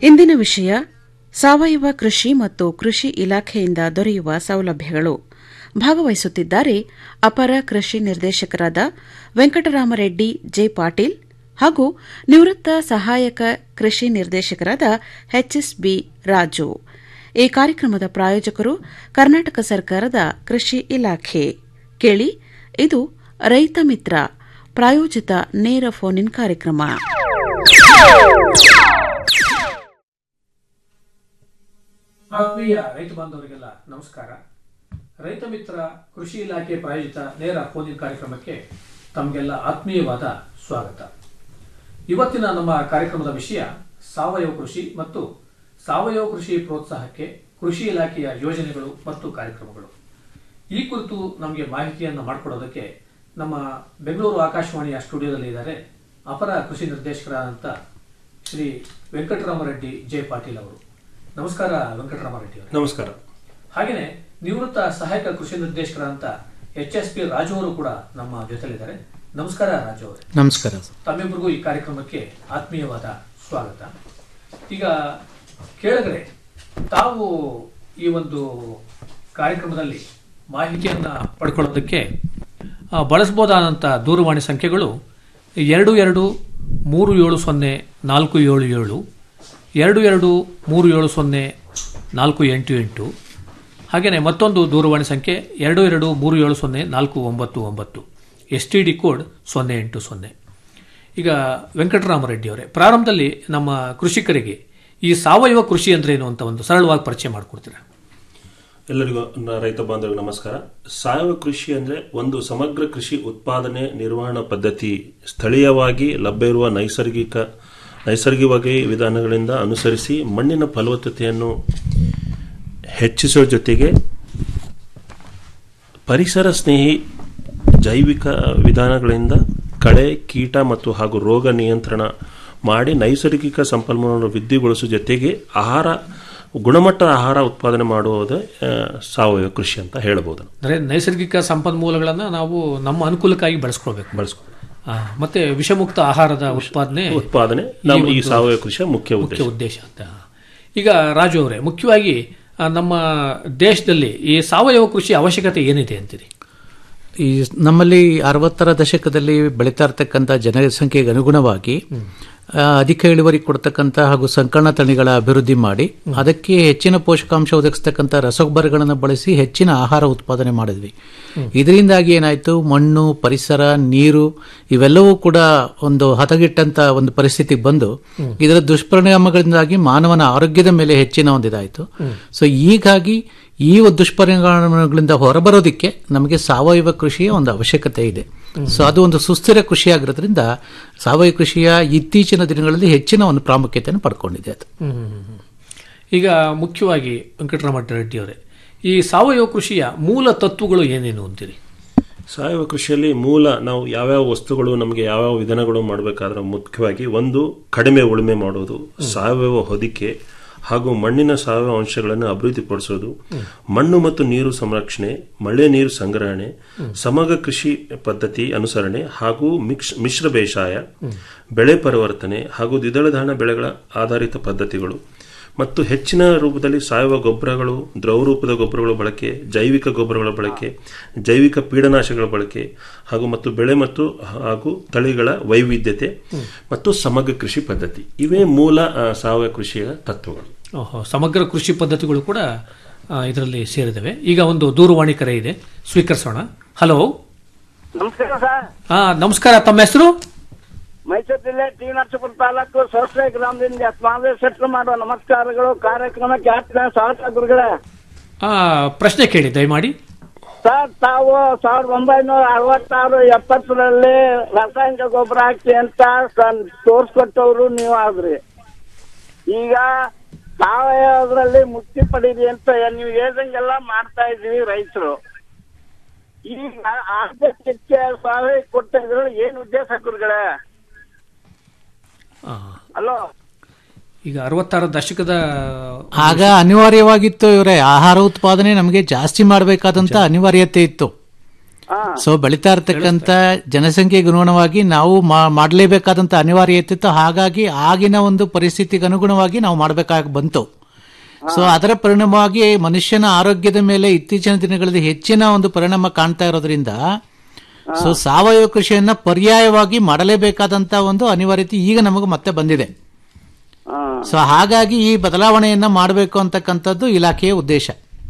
ಇಂದಿನ ವಿಷಯ ಸಾವಯವ ಕೃಷಿ ಮತ್ತು ಕೃಷಿ ಇಲಾಖೆಯಿಂದ ದೊರೆಯುವ ಸೌಲಭ್ಯಗಳು ಭಾಗವಹಿಸುತ್ತಿದ್ದಾರೆ ಅಪರ ಕೃಷಿ ನಿರ್ದೇಶಕರಾದ ವೆಂಕಟರಾಮರೆಡ್ಡಿ ಜೆ ಪಾಟೀಲ್ ಹಾಗೂ ನಿವೃತ್ತ ಸಹಾಯಕ ಕೃಷಿ ನಿರ್ದೇಶಕರಾದ ಎಚ್ಎಸ್ಬಿ ರಾಜು ಈ ಕಾರ್ಯಕ್ರಮದ ಪ್ರಾಯೋಜಕರು ಕರ್ನಾಟಕ ಸರ್ಕಾರದ ಕೃಷಿ ಇಲಾಖೆ ಕೇಳಿ ಇದು ರೈತ ಮಿತ್ರ ಪ್ರಾಯೋಜಿತ ನೇರ ಫೋನ್ ಇನ್ ಕಾರ್ಯಕ್ರಮ ಆತ್ಮೀಯ ರೈತ ಬಾಂಧವರಿಗೆಲ್ಲ ನಮಸ್ಕಾರ ರೈತ ಮಿತ್ರ ಕೃಷಿ ಇಲಾಖೆ ಪ್ರಾಯೋಜಿತ ನೇರ ಫೋನಿನ್ ಕಾರ್ಯಕ್ರಮಕ್ಕೆ ತಮಗೆಲ್ಲ ಆತ್ಮೀಯವಾದ ಸ್ವಾಗತ ಇವತ್ತಿನ ನಮ್ಮ ಕಾರ್ಯಕ್ರಮದ ವಿಷಯ ಸಾವಯವ ಕೃಷಿ ಮತ್ತು ಸಾವಯವ ಕೃಷಿ ಪ್ರೋತ್ಸಾಹಕ್ಕೆ ಕೃಷಿ ಇಲಾಖೆಯ ಯೋಜನೆಗಳು ಮತ್ತು ಕಾರ್ಯಕ್ರಮಗಳು ಈ ಕುರಿತು ನಮಗೆ ಮಾಹಿತಿಯನ್ನು ಮಾಡಿಕೊಡೋದಕ್ಕೆ ನಮ್ಮ ಬೆಂಗಳೂರು ಆಕಾಶವಾಣಿಯ ಸ್ಟುಡಿಯೋದಲ್ಲಿ ಇದ್ದಾರೆ ಅಪರ ಕೃಷಿ ನಿರ್ದೇಶಕರಾದಂಥ ಶ್ರೀ ವೆಂಕಟರಾಮರೆಡ್ಡಿ ಜೆ ಪಾಟೀಲ್ ಅವರು ನಮಸ್ಕಾರ ವೆಂಕಟರಾಮರೆಡ್ಡಿ ಅವರು ನಮಸ್ಕಾರ ಹಾಗೆಯೇ ನಿವೃತ್ತ ಸಹಾಯಕ ಕೃಷಿ ನಿರ್ದೇಶಕರಾದಂಥ ಎಚ್ ಎಸ್ ಪಿ ರಾಜು ಅವರು ಕೂಡ ನಮ್ಮ ಜೊತೆಲಿದ್ದಾರೆ ನಮಸ್ಕಾರ ರಾಜು ಅವರೇ ನಮಸ್ಕಾರ ತಮ್ಮಿಬ್ಬರಿಗೂ ಈ ಕಾರ್ಯಕ್ರಮಕ್ಕೆ ಆತ್ಮೀಯವಾದ ಸ್ವಾಗತ ಈಗ ಕೇಳಿದ್ರೆ ತಾವು ಈ ಒಂದು ಕಾರ್ಯಕ್ರಮದಲ್ಲಿ ಮಾಹಿತಿಯನ್ನ ಪಡ್ಕೊಳ್ಳೋದಕ್ಕೆ ಆ, ಬಳಸಬಹುದಾದಂಥ ದೂರವಾಣಿ ಸಂಖ್ಯೆಗಳು ಎರಡು ಎರಡು ಮೂರು ಏಳು ಸೊನ್ನೆ ನಾಲ್ಕು ಏಳು ಏಳು ಎರಡು ಎರಡು ಮೂರು ಏಳು ಸೊನ್ನೆ ನಾಲ್ಕು ಎಂಟು ಎಂಟು ಹಾಗೆಯೇ ಮತ್ತೊಂದು ದೂರವಾಣಿ ಸಂಖ್ಯೆ ಎರಡು ಎರಡು ಮೂರು ಏಳು ಸೊನ್ನೆ ನಾಲ್ಕು ಒಂಬತ್ತು ಒಂಬತ್ತು ಎಸ್ ಟಿ ಡಿ ಕೋಡ್ ಸೊನ್ನೆ ಎಂಟು ಸೊನ್ನೆ ಈಗ ವೆಂಕಟರಾಮರೆಡ್ಡಿ ಅವರೇ ಪ್ರಾರಂಭದಲ್ಲಿ ನಮ್ಮ ಕೃಷಿಕರಿಗೆ ಈ ಸಾವಯವ ಕೃಷಿ ಅಂದ್ರೇನು ಅಂತ ಒಂದು ಸರಳವಾಗಿ ಪರಿಚಯ ಮಾಡಿಕೊಡ್ತೀರಾ ಎಲ್ಲರಿಗೂ ನ- ರೈತ ಬಾಂಧವರಿಗೆ ನಮಸ್ಕಾರ ಸಾವಯವ ಕೃಷಿ ಅಂದ್ರೆ ಒಂದು ಸಮಗ್ರ ಕೃಷಿ ಉತ್ಪಾದನೆ ನಿರ್ವಹಣಾ ಪದ್ಧತಿ ಸ್ಥಳೀಯವಾಗಿ ಲಭ್ಯ ಇರುವ ನೈಸರ್ಗಿಕ ನೈಸರ್ಗಿಕವಾಗಿ ವಿಧಾನಗಳಿಂದ ಅನುಸರಿಸಿ ಮಣ್ಣಿನ ಫಲವತ್ತತೆಯನ್ನು ಹೆಚ್ಚಿಸುವ ಜೊತೆಗೆ ಪರಿಸರ ಸ್ನೇಹಿ ಜೈವಿಕ ವಿಧಾನಗಳಿಂದ ಕಳೆ ಕೀಟ ಮತ್ತು ಹಾಗೂ ರೋಗ ನಿಯಂತ್ರಣ ಮಾಡಿ ನೈಸರ್ಗಿಕ ಸಂಪನ್ಮೂಲವನ್ನು ವೃದ್ಧಿಗೊಳಿಸುವ ಜೊತೆಗೆ ಆಹಾರ ಗುಣಮಟ್ಟದ ಆಹಾರ ಉತ್ಪಾದನೆ ಮಾಡುವುದೇ ಆ, ಸಾವಯವ ಕೃಷಿ ಅಂತ ಹೇಳ್ಬೋದು ಅಂದರೆ ನೈಸರ್ಗಿಕ ಸಂಪನ್ಮೂಲಗಳನ್ನು ನಾವು ನಮ್ಮ ಅನುಕೂಲಕ್ಕಾಗಿ ಬಳಸ್ಕೊಳ್ಬೇಕು ಬಳಸ್ಕೊ ಆ, ಮತ್ತೆ ವಿಷಮುಕ್ತ ಆಹಾರದ ಉತ್ಪಾದನೆ ಉತ್ಪಾದನೆ ನಮ್ಮ ಈ ಸಾವಯವ ಕೃಷಿಯ ಮುಖ್ಯ ಉದ್ದೇಶ ಮುಖ್ಯ ಉದ್ದೇಶ ಅಂತ ಈಗ ರಾಜು ಅವರೇ ಮುಖ್ಯವಾಗಿ ಆ, ನಮ್ಮ ದೇಶದಲ್ಲಿ ಈ ಸಾವಯವ ಕೃಷಿ ಅವಶ್ಯಕತೆ ಏನಿದೆ ಅಂತೀರಿ ಈ ನಮ್ಮಲ್ಲಿ ಅರವತ್ತರ ದಶಕದಲ್ಲಿ ಬೆಳೀತಾ ಇರತಕ್ಕಂಥ ಜನಸಂಖ್ಯೆಗೆ ಅನುಗುಣವಾಗಿ ಆ, ಅಧಿಕ ಇಳುವರಿ ಕೊಡ್ತಕ್ಕಂಥ ಹಾಗೂ ಸಂಕಲನ ತಳಿಗಳ ಅಭಿವೃದ್ಧಿ ಮಾಡಿ ಅದಕ್ಕೆ ಹೆಚ್ಚಿನ ಪೋಷಕಾಂಶ ಒದಗಿಸ್ತಕ್ಕಂಥ ರಸಗೊಬ್ಬರಗಳನ್ನು ಬಳಸಿ ಹೆಚ್ಚಿನ ಆಹಾರ ಉತ್ಪಾದನೆ ಮಾಡಿದ್ವಿ ಇದರಿಂದಾಗಿ ಏನಾಯ್ತು ಮಣ್ಣು ಪರಿಸರ ನೀರು ಇವೆಲ್ಲವೂ ಕೂಡ ಒಂದು ಹದಗೆಟ್ಟಂತ ಒಂದು ಪರಿಸ್ಥಿತಿಗೆ ಬಂದು ಇದರ ದುಷ್ಪರಿಣಾಮಗಳಿಂದಾಗಿ ಮಾನವನ ಆರೋಗ್ಯದ ಮೇಲೆ ಹೆಚ್ಚಿನ ಒಂದು ಇದಾಯ್ತು ಸೊ ಹೀಗಾಗಿ ಈ ಒಂದು ದುಷ್ಪರಿಣಾಮಗಳಿಂದ ಹೊರಬರೋದಕ್ಕೆ ನಮಗೆ ಸಾವಯವ ಕೃಷಿಯ ಒಂದು ಅವಶ್ಯಕತೆ ಇದೆ ಸೊ ಅದು ಒಂದು ಸುಸ್ಥಿರ ಕೃಷಿ ಆಗಿರೋದ್ರಿಂದ ಸಾವಯವ ಕೃಷಿಯ ಇತ್ತೀಚಿನ ದಿನಗಳಲ್ಲಿ ಹೆಚ್ಚಿನ ಒಂದು ಪ್ರಾಮುಖ್ಯತೆಯನ್ನು ಪಡ್ಕೊಂಡಿದೆ ಅದು ಈಗ ಮುಖ್ಯವಾಗಿ ವೆಂಕಟರಾಮ ರೆಡ್ಡಿ ಅವರೇ ಈ ಸಾವಯವ ಕೃಷಿಯ ಮೂಲ ತತ್ವಗಳು ಏನೇನು ಅಂತೀರಿ ಸಾವಯವ ಕೃಷಿಯಲ್ಲಿ ಮೂಲ ನಾವು ಯಾವ್ಯಾವ ವಸ್ತುಗಳು ನಮಗೆ ಯಾವ್ಯಾವ ವಿಧಾನಗಳು ಮಾಡಬೇಕಾದ್ರೆ ಮುಖ್ಯವಾಗಿ ಒಂದು ಕಡಿಮೆ ಉಳುಮೆ ಮಾಡೋದು ಸಾವಯವ ಹೊದಿಕೆ ಹಾಗೂ ಮಣ್ಣಿನ ಸಾವಯವ ಅಂಶಗಳನ್ನು ಅಭಿವೃದ್ಧಿಪಡಿಸೋದು ಮಣ್ಣು ಮತ್ತು ನೀರು ಸಂರಕ್ಷಣೆ ಮಳೆ ನೀರು ಸಂಗ್ರಹಣೆ ಸಮಗ್ರ ಕೃಷಿ ಪದ್ಧತಿ ಅನುಸರಣೆ ಹಾಗೂ ಮಿಕ್ಸ್ ಮಿಶ್ರ ಬೇಸಾಯ ಬೆಳೆ ಪರಿವರ್ತನೆ ಹಾಗೂ ದ್ವಿದಳ ಧಾನ್ಯ ಬೆಳೆಗಳ ಆಧಾರಿತ ಪದ್ಧತಿಗಳು ಮತ್ತು ಹೆಚ್ಚಿನ ರೂಪದಲ್ಲಿ ಸಾವಯವ ಗೊಬ್ಬರಗಳು ದ್ರವ ರೂಪದ ಗೊಬ್ಬರಗಳ ಬಳಕೆ ಜೈವಿಕ ಗೊಬ್ಬರಗಳ ಬಳಕೆ ಜೈವಿಕ ಪೀಡನಾಶಕಗಳ ಬಳಕೆ ಹಾಗೂ ಮತ್ತು ಬೆಳೆ ಮತ್ತು ಹಾಗೂ ತಳಿಗಳ ವೈವಿಧ್ಯತೆ ಮತ್ತು ಸಮಗ್ರ ಕೃಷಿ ಪದ್ಧತಿ ಇವೇ ಮೂಲ ಆ, ಸಾವಯವ ಕೃಷಿಯ ತತ್ವಗಳು ಓಹೋ ಸಮಗ್ರ ಕೃಷಿ ಪದ್ಧತಿಗಳು ಕೂಡ ಆ, ಇದರಲ್ಲಿ ಸೇರಿದವೆ ಈಗ ಒಂದು ದೂರವಾಣಿ ಕರೆ ಇದೆ ಸ್ವೀಕರಿಸೋಣ ಹಲೋ ನಮಸ್ಕಾರ ಸರ್ ಆ, ನಮಸ್ಕಾರ ತಮ್ಮ ಹೆಸರು ಮೈಸೂರು ಜಿಲ್ಲೆ ಟಿ ನರಸೀಪುರ ತಾಲೂಕು ಸೋಸ್ರೆ ಗ್ರಾಮದಿಂದ ಸ್ವಾಮಿ ಸೆಟ್ಲ್ ಮಾಡುವ ನಮಸ್ಕಾರಗಳು ಕಾರ್ಯಕ್ರಮಕ್ಕೆ ಆತ್ಮೀಯ ಸ್ವಾಗತ ಗುರುಗಳೇ ಆ, ಪ್ರಶ್ನೆ ಕೇಳಿ ದಯಮಾಡಿ ಸರ್ ತಾವು ಸಾವಿರದ ಒಂಬೈನೂರ ಅರವತ್ತಾರು ಎಪ್ಪತ್ತರಲ್ಲಿ ರಾಸಾಯನಿಕ ಗೊಬ್ಬರ ಹಾಕಿ ಅಂತ ಸ- ತೋರ್ಸ್ಕೊಟ್ಟವ್ರು ನೀವು ಆದ್ರಿ ಈಗ ಸಾವಯವದ್ರಲ್ಲಿ ಮುಕ್ತಿ ಪಡೀರಿ ಅಂತ ನೀವು ಹೇಳ್ದಂಗೆಲ್ಲ ಮಾಡ್ತಾ ಇದೀವಿ ರೈತರು ಈಗ ಆರ್ಥಿಕ ಸಾವಯವ ಕೊಡ್ತಾ ಇದ್ರು ಏನ್ ಉದ್ದೇಶ ಗುರುಗಳೇ ಆ, ಹಲೋ ಈಗ ಅರವತ್ತಾರು ದಶಕದ ಆಗ ಅನಿವಾರ್ಯವಾಗಿತ್ತು ಇವರೇ ಆಹಾರ ಉತ್ಪಾದನೆ ನಮಗೆ ಜಾಸ್ತಿ ಮಾಡಬೇಕಾದಂತ ಅನಿವಾರ್ಯತೆ ಇತ್ತು ಹಾ ಸೊ ಬೆಳೀತಾ ಇರ್ತಕ್ಕಂಥ ಜನಸಂಖ್ಯೆಗೆ ಅನುಗುಣವಾಗಿ ನಾವು ಮಾ- ಮಾಡಲೇಬೇಕಾದಂತ ಅನಿವಾರ್ಯತೆ ಇತ್ತು ಹಾಗಾಗಿ ಆಗಿನ ಒಂದು ಪರಿಸ್ಥಿತಿಗೆ ಅನುಗುಣವಾಗಿ ನಾವು ಮಾಡಬೇಕಾಗಿ ಬಂತು ಸೊ ಅದರ ಪರಿಣಾಮವಾಗಿ ಮನುಷ್ಯನ ಆರೋಗ್ಯದ ಮೇಲೆ ಇತ್ತೀಚಿನ ದಿನಗಳಲ್ಲಿ ಹೆಚ್ಚಿನ ಒಂದು ಪರಿಣಾಮ ಕಾಣ್ತಾ ಇರೋದ್ರಿಂದ ಸೊ ಸಾವಯವ ಕೃಷಿಯನ್ನ ಪರ್ಯಾಯವಾಗಿ ಮಾಡಲೇಬೇಕಾದಂತ ಒಂದು ಅನಿವಾರ್ಯತೆ ಈಗ ನಮಗೆ ಮತ್ತೆ ಬಂದಿದೆ ಹಾ ಸೊ ಹಾಗಾಗಿ ಈ ಬದಲಾವಣೆಯನ್ನ ಮಾಡಬೇಕು ಅಂತಕ್ಕಂಥದ್ದು ಇಲಾಖೆಯ ಉದ್ದೇಶ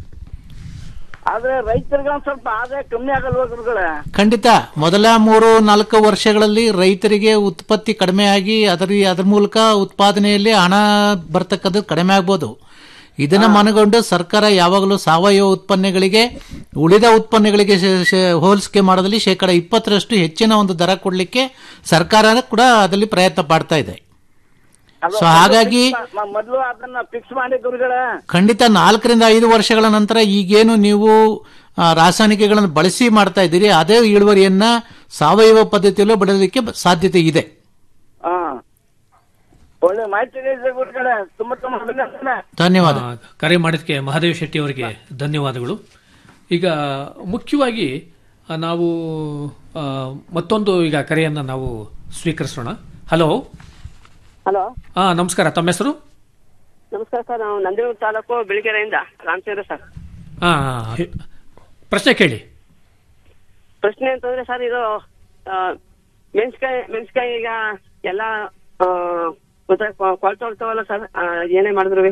ಆದ್ರೆ ರೈತರಿಗೆ ಒಂದ್ ಸ್ವಲ್ಪ ಆದಾಯ ಕಮ್ಮಿ ಆಗಲ್ವಾ ಗುರುಗಳೇ ಖಂಡಿತ ಮೊದಲ ಮೂರು ನಾಲ್ಕು ವರ್ಷಗಳಲ್ಲಿ ರೈತರಿಗೆ ಉತ್ಪತ್ತಿ ಕಡಿಮೆ ಆಗಿ ಅದರ ಅದರ ಮೂಲಕ ಉತ್ಪಾದನೆಯಲ್ಲಿ ಹಣ ಬರ್ತಕ್ಕಂಥದ್ದು ಕಡಿಮೆ ಆಗ್ಬೋದು ಇದನ್ನ ಮನಗೊಂಡು ಸರ್ಕಾರ ಯಾವಾಗಲೂ ಸಾವಯವ ಉತ್ಪನ್ನಗಳಿಗೆ ಉಳಿದ ಉತ್ಪನ್ನಗಳಿಗೆ ಶೇ- ಶೇ- ಹೋಲಿಕೆ ಮಾಡೋದ್ರಲ್ಲಿ ಶೇಕಡ ಇಪ್ಪತ್ತರಷ್ಟು ಹೆಚ್ಚಿನ ಒಂದು ದರ ಕೊಡಲಿಕ್ಕೆ ಸರ್ಕಾರ ಕೂಡ ಅದರಲ್ಲಿ ಪ್ರಯತ್ನ ಪಡ್ತಾ ಇದೆ ಅದು- ಸೊ ಹಾಗಾಗಿ ಮ- ಮೊದ್ಲು ಅದನ್ನ ಫಿಕ್ಸ್ ಮಾಡಿ ಗುರುಗಳೇ ಖಂಡಿತ ನಾಲ್ಕರಿಂದ ಐದು ವರ್ಷಗಳ ನಂತರ ಈಗೇನು ನೀವು ಆ, ರಾಸಾಯನಿಕಗಳನ್ನು ಬಳಸಿ ಮಾಡ್ತಾ ಇದ್ದೀರಿ ಅದೇ ಇಳುವರಿಯನ್ನ ಸಾವಯವ ಪದ್ಧತಿಯಲ್ಲೂ ಬೆಳೆಯಲಿಕ್ಕೆ ಬ- ಸಾಧ್ಯತೆ ಇದೆ ಹಾ ಒಳ್ಳೆ ಮಾಹಿತಿ ಇದೆ ಗುರುಗಳೇ ತುಂಬಾ ತುಂಬಾ ಅಭಿನಂದನೆ ಧನ್ಯವಾದ ಆ, ಕರೆ ಮಾಡಿದ್ದಕ್ಕೆ ಮಹಾದೇವ್ ಶೆಟ್ಟಿ ಅವರಿಗೆ ಧನ್ಯವಾದಗಳು ಈಗ ಮುಖ್ಯವಾಗಿ ಆ, ನಾವು ಆ, ಮತ್ತೊಂದು ಈಗ ಕರೆಯನ್ನು ನಾವು ಸ್ವೀಕರಿಸೋಣ ಹಲೋ ಹಲೋ ಹಾ ನಮಸ್ಕಾರ ತಮ್ಮ ಹೆಸರು ನಮಸ್ಕಾರ ಸರ್ ನಾವು ನಂಜನಗೂಡು ತಾಲೂಕು ಬೆಳಗೆರೆಯಿಂದ ರಾಮಚಂದ್ರ ಸರ್ ಹಾ ಹೆ- ಪ್ರಶ್ನೆ ಕೇಳಿ ಪ್ರಶ್ನೆ ಅಂತಂದ್ರೆ ಸರ್ ಇದು ಆ, ಮೆಣಸ್ಕಾಯಿ ಮೆಣಸ್ಕಾಯಿ ಈಗ ಎಲ್ಲ ಆ, ಮತ್ತೆ ಕೊಳ್ತಾ ಹೋಗ್ತಾವಲ್ಲ ಸರ್ ಆ, ಏನೇ ಮಾಡಿದ್ರು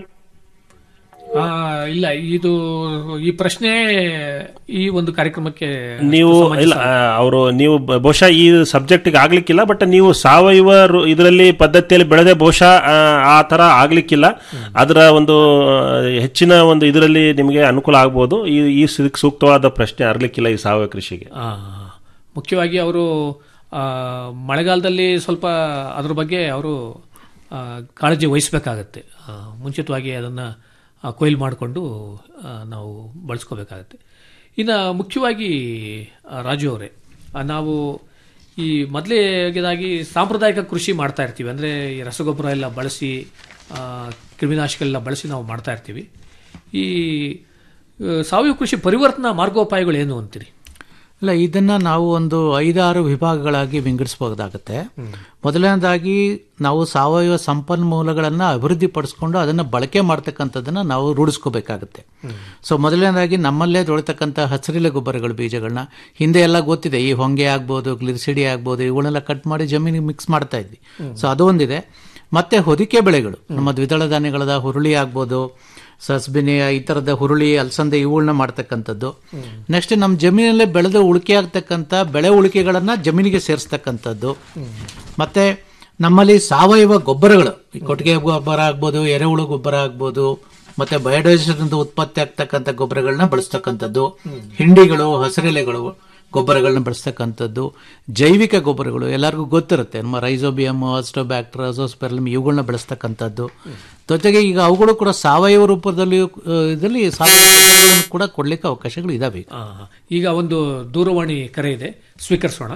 ಆ, ಇಲ್ಲ ಇದು ಈ ಪ್ರಶ್ನೆ ಈ ಒಂದು ಕಾರ್ಯಕ್ರಮಕ್ಕೆ ನೀವು ಸಂಬಂಧಿಸ- ಇಲ್ಲ ಅವರು ನೀವು ಬ- ಬಹುಶಃ ಈ ಸಬ್ಜೆಕ್ಟ್ಗೆ ಆಗ್ಲಿಕ್ಕಿಲ್ಲ ಬಟ್ ನೀವು ಸಾವಯವ ರು- ಇದರಲ್ಲಿ ಪದ್ಧತಿಯಲ್ಲಿ ಬೆಳೆದೇ ಬಹುಶಃ ಆ, ಆ ತರ ಆಗ್ಲಿಕ್ಕಿಲ್ಲ ಅದರ ಒಂದು ಆ, ಹೆಚ್ಚಿನ ಒಂದು ಇದರಲ್ಲಿ ನಿಮಗೆ ಅನುಕೂಲ ಆಗ್ಬೋದು ಈ ಈ ಇದಕ್ಕೆ ಸೂಕ್ತವಾದ ಪ್ರಶ್ನೆ ಆಗ್ಲಿಕ್ಕಿಲ್ಲ ಈ ಸಾವಯವ ಕೃಷಿಗೆ ಆ, ಮುಖ್ಯವಾಗಿ ಅವರು ಆ, ಮಳೆಗಾಲದಲ್ಲಿ ಸ್ವಲ್ಪ ಅದ್ರ ಬಗ್ಗೆ ಅವರು ಆ, ಕಾಳಜಿ ವಹಿಸಬೇಕಾಗತ್ತೆ ಮುಂಚಿತವಾಗಿ ಅದನ್ನು ಕೊಯ್ಲು ಮಾಡಿಕೊಂಡು ನಾವು ಬಳಸ್ಕೋಬೇಕಾಗತ್ತೆ ಇನ್ನು ಮುಖ್ಯವಾಗಿ ಆ, ರಾಜು ಅವರೇ ಆ, ನಾವು ಈ ಮೊದಲೇದಾಗಿ ಸಾಂಪ್ರದಾಯಿಕ ಕೃಷಿ ಮಾಡ್ತಾ ಇರ್ತೀವಿ ಅಂದರೆ ಈ ರಸಗೊಬ್ಬರ ಎಲ್ಲ ಬಳಸಿ ಆ, ಕ್ರಿಮಿನಾಶಕಗಳೆಲ್ಲ ಬಳಸಿ ನಾವು ಮಾಡ್ತಾ ಇರ್ತೀವಿ ಈ ಆ, ಸಾವಯವ ಕೃಷಿ ಪರಿವರ್ತನಾ ಮಾರ್ಗೋಪಾಯಗಳು ಏನು ಅಂತೀರಿ ಇಲ್ಲ ಇದನ್ನ ನಾವು ಒಂದು ಐದಾರು ವಿಭಾಗಗಳಾಗಿ ವಿಂಗಡಿಸಬಹುದಾಗುತ್ತೆ ಮೊದಲನೇದಾಗಿ ನಾವು ಸಾವಯವ ಸಂಪನ್ಮೂಲಗಳನ್ನ ಅಭಿವೃದ್ಧಿ ಪಡಿಸ್ಕೊಂಡು ಅದನ್ನ ಬಳಕೆ ಮಾಡ್ತಕ್ಕಂಥದ್ದನ್ನ ನಾವು ರೂಢಿಸ್ಕೋಬೇಕಾಗುತ್ತೆ ಸೊ ಮೊದಲನೇದಾಗಿ ನಮ್ಮಲ್ಲೇ ದೊಳಿತಕ್ಕಂಥ ಹಸಿರಿಲೆ ಗೊಬ್ಬರಗಳು ಬೀಜಗಳನ್ನ ಹಿಂದೆ ಎಲ್ಲ ಗೊತ್ತಿದೆ ಈ ಹೊಂಗೆ ಆಗ್ಬೋದು ಗ್ಲಿಸಿಡಿ ಆಗ್ಬೋದು ಇವುಗಳನ್ನೆಲ್ಲ ಕಟ್ ಮಾಡಿ ಜಮೀನಿಗೆ ಮಿಕ್ಸ್ ಮಾಡ್ತಾ ಇದ್ವಿ ಸೊ ಅದು ಒಂದಿದೆ ಮತ್ತೆ ಹೊದಿಕೆ ಬೆಳೆಗಳು ನಮ್ಮ ದ್ವಿದಳ ಧಾನ್ಯಗಳದ ಹುರುಳಿ ಆಗ್ಬೋದು ಸಸ್ಬಿನಿ ಈ ಥರದ ಹುರುಳಿ ಅಲಸಂದೆ ಇವುಗಳನ್ನ ಮಾಡ್ತಕ್ಕಂಥದ್ದು ನೆಕ್ಸ್ಟ್ ನಮ್ಮ ಜಮೀನಲ್ಲೇ ಬೆಳೆದು ಉಳಿಕೆ ಆಗ್ತಕ್ಕಂಥ ಬೆಳೆ ಉಳಿಕೆಗಳನ್ನ ಜಮೀನಿಗೆ ಸೇರಿಸ್ತಕ್ಕಂಥದ್ದು ಮತ್ತೆ ನಮ್ಮಲ್ಲಿ ಸಾವಯವ ಗೊಬ್ಬರಗಳು ಈ ಕೊಟ್ಟಿಗೆ ಗೊಬ್ಬರ ಆಗ್ಬೋದು ಎರೆಹುಳು ಗೊಬ್ಬರ ಆಗ್ಬೋದು ಮತ್ತೆ ಬಯೋಡೈವರ್ಸಿಟಿ ಉತ್ಪತ್ತಿ ಆಗ್ತಕ್ಕಂಥ ಗೊಬ್ಬರಗಳನ್ನ ಬಳಸ್ತಕ್ಕಂಥದ್ದು ಹಿಂಡಿಗಳು ಹಸಿರೆಲೆಗಳು ಗೊಬ್ಬರಗಳನ್ನ ಬಳಸ್ತಕ್ಕಂಥದ್ದು ಜೈವಿಕ ಗೊಬ್ಬರಗಳು ಎಲ್ಲರಿಗೂ ಗೊತ್ತಿರುತ್ತೆ ನಮ್ಮ ರೈಸೋಬಿಯಮ್ ಆಸ್ಟೋಬ್ಯಾಕ್ಟರ್ ಅಸೋಸ್ಪೆರಲಮ್ ಇವುಗಳನ್ನ ಬೆಳೆಸ್ತಕ್ಕಂಥದ್ದು ಜೊತೆಗೆ ಈಗ ಅವುಗಳು ಕೂಡ ಸಾವಯವ ರೂಪದಲ್ಲಿ ಆ, ಇದರಲ್ಲಿ ಸಾವಯವ ಗೊಬ್ಬರಗಳನ್ನು ಕೂಡ ಕೊಡ್ಲಿಕ್ಕೆ ಅವಕಾಶಗಳು ಇದಾವೆ ಆ, ಈಗ ಒಂದು ದೂರವಾಣಿ ಕರೆ ಇದೆ ಸ್ವೀಕರಿಸೋಣ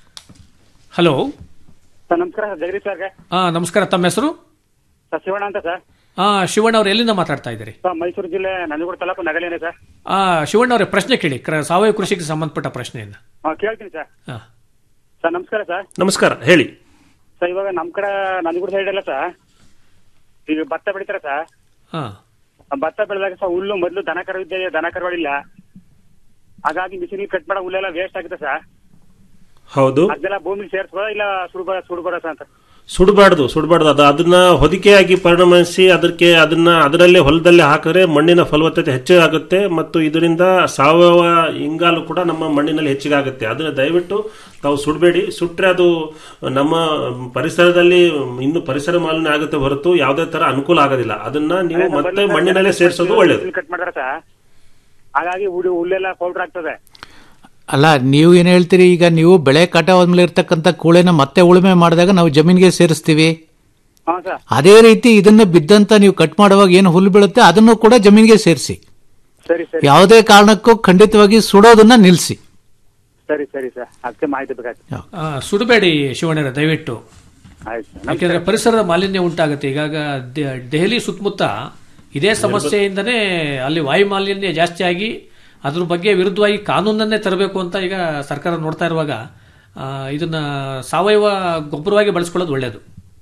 ಹಲೋ ಸರ್ ನಮಸ್ಕಾರ ಸರ್ ಜಗದೀಶ್ ಸರ್ಗೆ ಆ ನಮಸ್ಕಾರ ತಮ್ಮ ಹೆಸರು ಸರ್ ಶಿವಣ್ಣ ಅಂತ ಸರ್ ಆ ಶಿವಣ್ಣ ಅವ್ರು ಎಲ್ಲಿಂದ ಮಾತಾಡ್ತಾ ಇದ್ದೀರಿ ಸರ್ ಮೈಸೂರು ಜಿಲ್ಲೆ ನಂಜನಗೂಡು ತಾಲೂಕು ನಗಲೇನೆ ಸರ್ ಆ ಶಿವಣ್ಣ ಅವರೇ ಪ್ರಶ್ನೆ ಕೇಳಿ ಕ್ರ- ಸಾವಯವ ಕೃಷಿಗೆ ಸಂಬಂಧಪಟ್ಟ ಪ್ರಶ್ನೆಯನ್ನ ಹಾಂ ಕೇಳ್ತೀನಿ ಸರ್ ಆ, ಸರ್ ನಮಸ್ಕಾರ ಸರ್ ನಮಸ್ಕಾರ ಹೇಳಿ ಸರ್ ಇವಾಗ ನಮ್ಮ ಕಡೆ ನಂಜನಗೂಡು ಸೈಡ್ ಎಲ್ಲ ಸರ್ ಈಗ ಭತ್ತ ಬೆಳಿತಾರೆ ಸರ್ ಆ, ಆ ಭತ್ತ ಬೆಳೆದಾಗ ಸರ್ ಹುಲ್ಲು ಮೊದಲು ದನ ಕರು ಇದ್ದೆ ದನ ಕರುಗಳಿಲ್ಲ ಹಾಗಾಗಿ ಮಿಷಿನಿಗೆ ಕಟ್ ಮಾಡೋ ಹುಲ್ಲೆಲ್ಲ ವೇಸ್ಟ್ ಆಗುತ್ತೆ ಸರ್ ಹೌದು ಅದೆಲ್ಲ ಭೂಮಿಗೆ ಸೇರಿಸ್ಬೋದ ಇಲ್ಲ ಸುಡ್ಬೋ ಸುಡ್ಬೋದ ಸರ್ ಅಂತ ಸುಡಬಾರ್ದು ಸುಡಬಾರ್ದು ಅದು ಅದನ್ನ ಹೊದಿಕೆಯಾಗಿ ಪರಿಣಮಿಸಿ ಅದಕ್ಕೆ ಅದನ್ನ ಅದರಲ್ಲೇ ಹೊಲದಲ್ಲಿ ಹಾಕಿದ್ರೆ ಮಣ್ಣಿನ ಫಲವತ್ತತೆ ಹೆಚ್ಚಾಗುತ್ತೆ ಮತ್ತು ಇದರಿಂದ ಸಾವಯವ ಇಂಗಾಲು ಕೂಡ ನಮ್ಮ ಮಣ್ಣಿನಲ್ಲಿ ಹೆಚ್ಚಿಗಾಗುತ್ತೆ ಅದನ್ನ ದಯವಿಟ್ಟು ತಾವು ಸುಡಬೇಡಿ ಸುಟ್ರೆ ಅದು ನಮ್ಮ ಪರಿಸರದಲ್ಲಿ ಇನ್ನು ಪರಿಸರ ಮಾಲಿನ್ಯ ಆಗುತ್ತೆ ಹೊರತು ಯಾವುದೇ ತರ ಅನುಕೂಲ ಆಗೋದಿಲ್ಲ ಅದನ್ನ ನೀವು ಮತ್ತೆ ಮಣ್ಣಿನಲ್ಲೇ ಸೇರಿಸೋದು ಒಳ್ಳೇದು ಕಟ್ ಮಾಡ್ತಾರೆ ಸರ್ ಹಾಗಾಗಿ ಹುಡು ಹುಲ್ಲೆಲ್ಲ ಪೌಡ್ರ್ ಆಗ್ತದೆ ಅಲ್ಲ ನೀವು ಏನ್ ಹೇಳ್ತೀರಿ ಈಗ ನೀವು ಬೆಳೆ ಕಟಾವಾದ್ಮೇಲೆ ಇರ್ತಕ್ಕಂಥ ಕೂಳೆನ ಮತ್ತೆ ಉಳುಮೆ ಮಾಡಿದಾಗ ನಾವು ಜಮೀನಿಗೆ ಸೇರಿಸ್ತೀವಿ ಹಾಂ ಸರ್ ಅದೇ ರೀತಿ ಇದನ್ನ ಬಿದ್ದಂತ ನೀವು ಕಟ್ ಮಾಡುವಾಗ ಏನು ಹುಲ್ಲು ಬೀಳುತ್ತೆ ಅದನ್ನು ಕೂಡ ಜಮೀನಿಗೆ ಸೇರಿಸಿ ಸರಿ ಸರಿ ಯಾವುದೇ ಕಾರಣಕ್ಕೂ ಖಂಡಿತವಾಗಿ ಸುಡೋದನ್ನ ನಿಲ್ಲಿಸಿ ಸರಿ ಸರಿ ಸರ್ ಅದಕ್ಕೆ ಮಾಹಿತಿ ಬೇಕಾಯ್ತು ಆ, ಸುಡಬೇಡಿ ಶಿವಣ್ಣರ ದಯವಿಟ್ಟು ಆಯ್ತು ಸರ್ ಯಾಕೆಂದ್ರೆ ಪರಿಸರದ ಮಾಲಿನ್ಯ ಉಂಟಾಗುತ್ತೆ ಈಗಾಗ ದೆ- ದೆಹಲಿ ಸುತ್ತಮುತ್ತ ಇದೇ ಸಮಸ್ಯೆಯಿಂದನೇ ಅಲ್ಲಿ ವಾಯು ಮಾಲಿನ್ಯ ಜಾಸ್ತಿ ಆಗಿ ಅದ್ರ ಬಗ್ಗೆ ವಿರುದ್ಧವಾಗಿ ಕಾನೂನನ್ನೇ ತರಬೇಕು ಅಂತ ಈಗ ಸರ್ಕಾರ ನೋಡ್ತಾ ಇರುವಾಗ ಆ, ಇದನ್ನ ಸಾವಯವ ಗೊಬ್ಬರವಾಗಿ ಬಳಸ್ಕೊಳ್ಳೋದು ಒಳ್ಳೆಯದು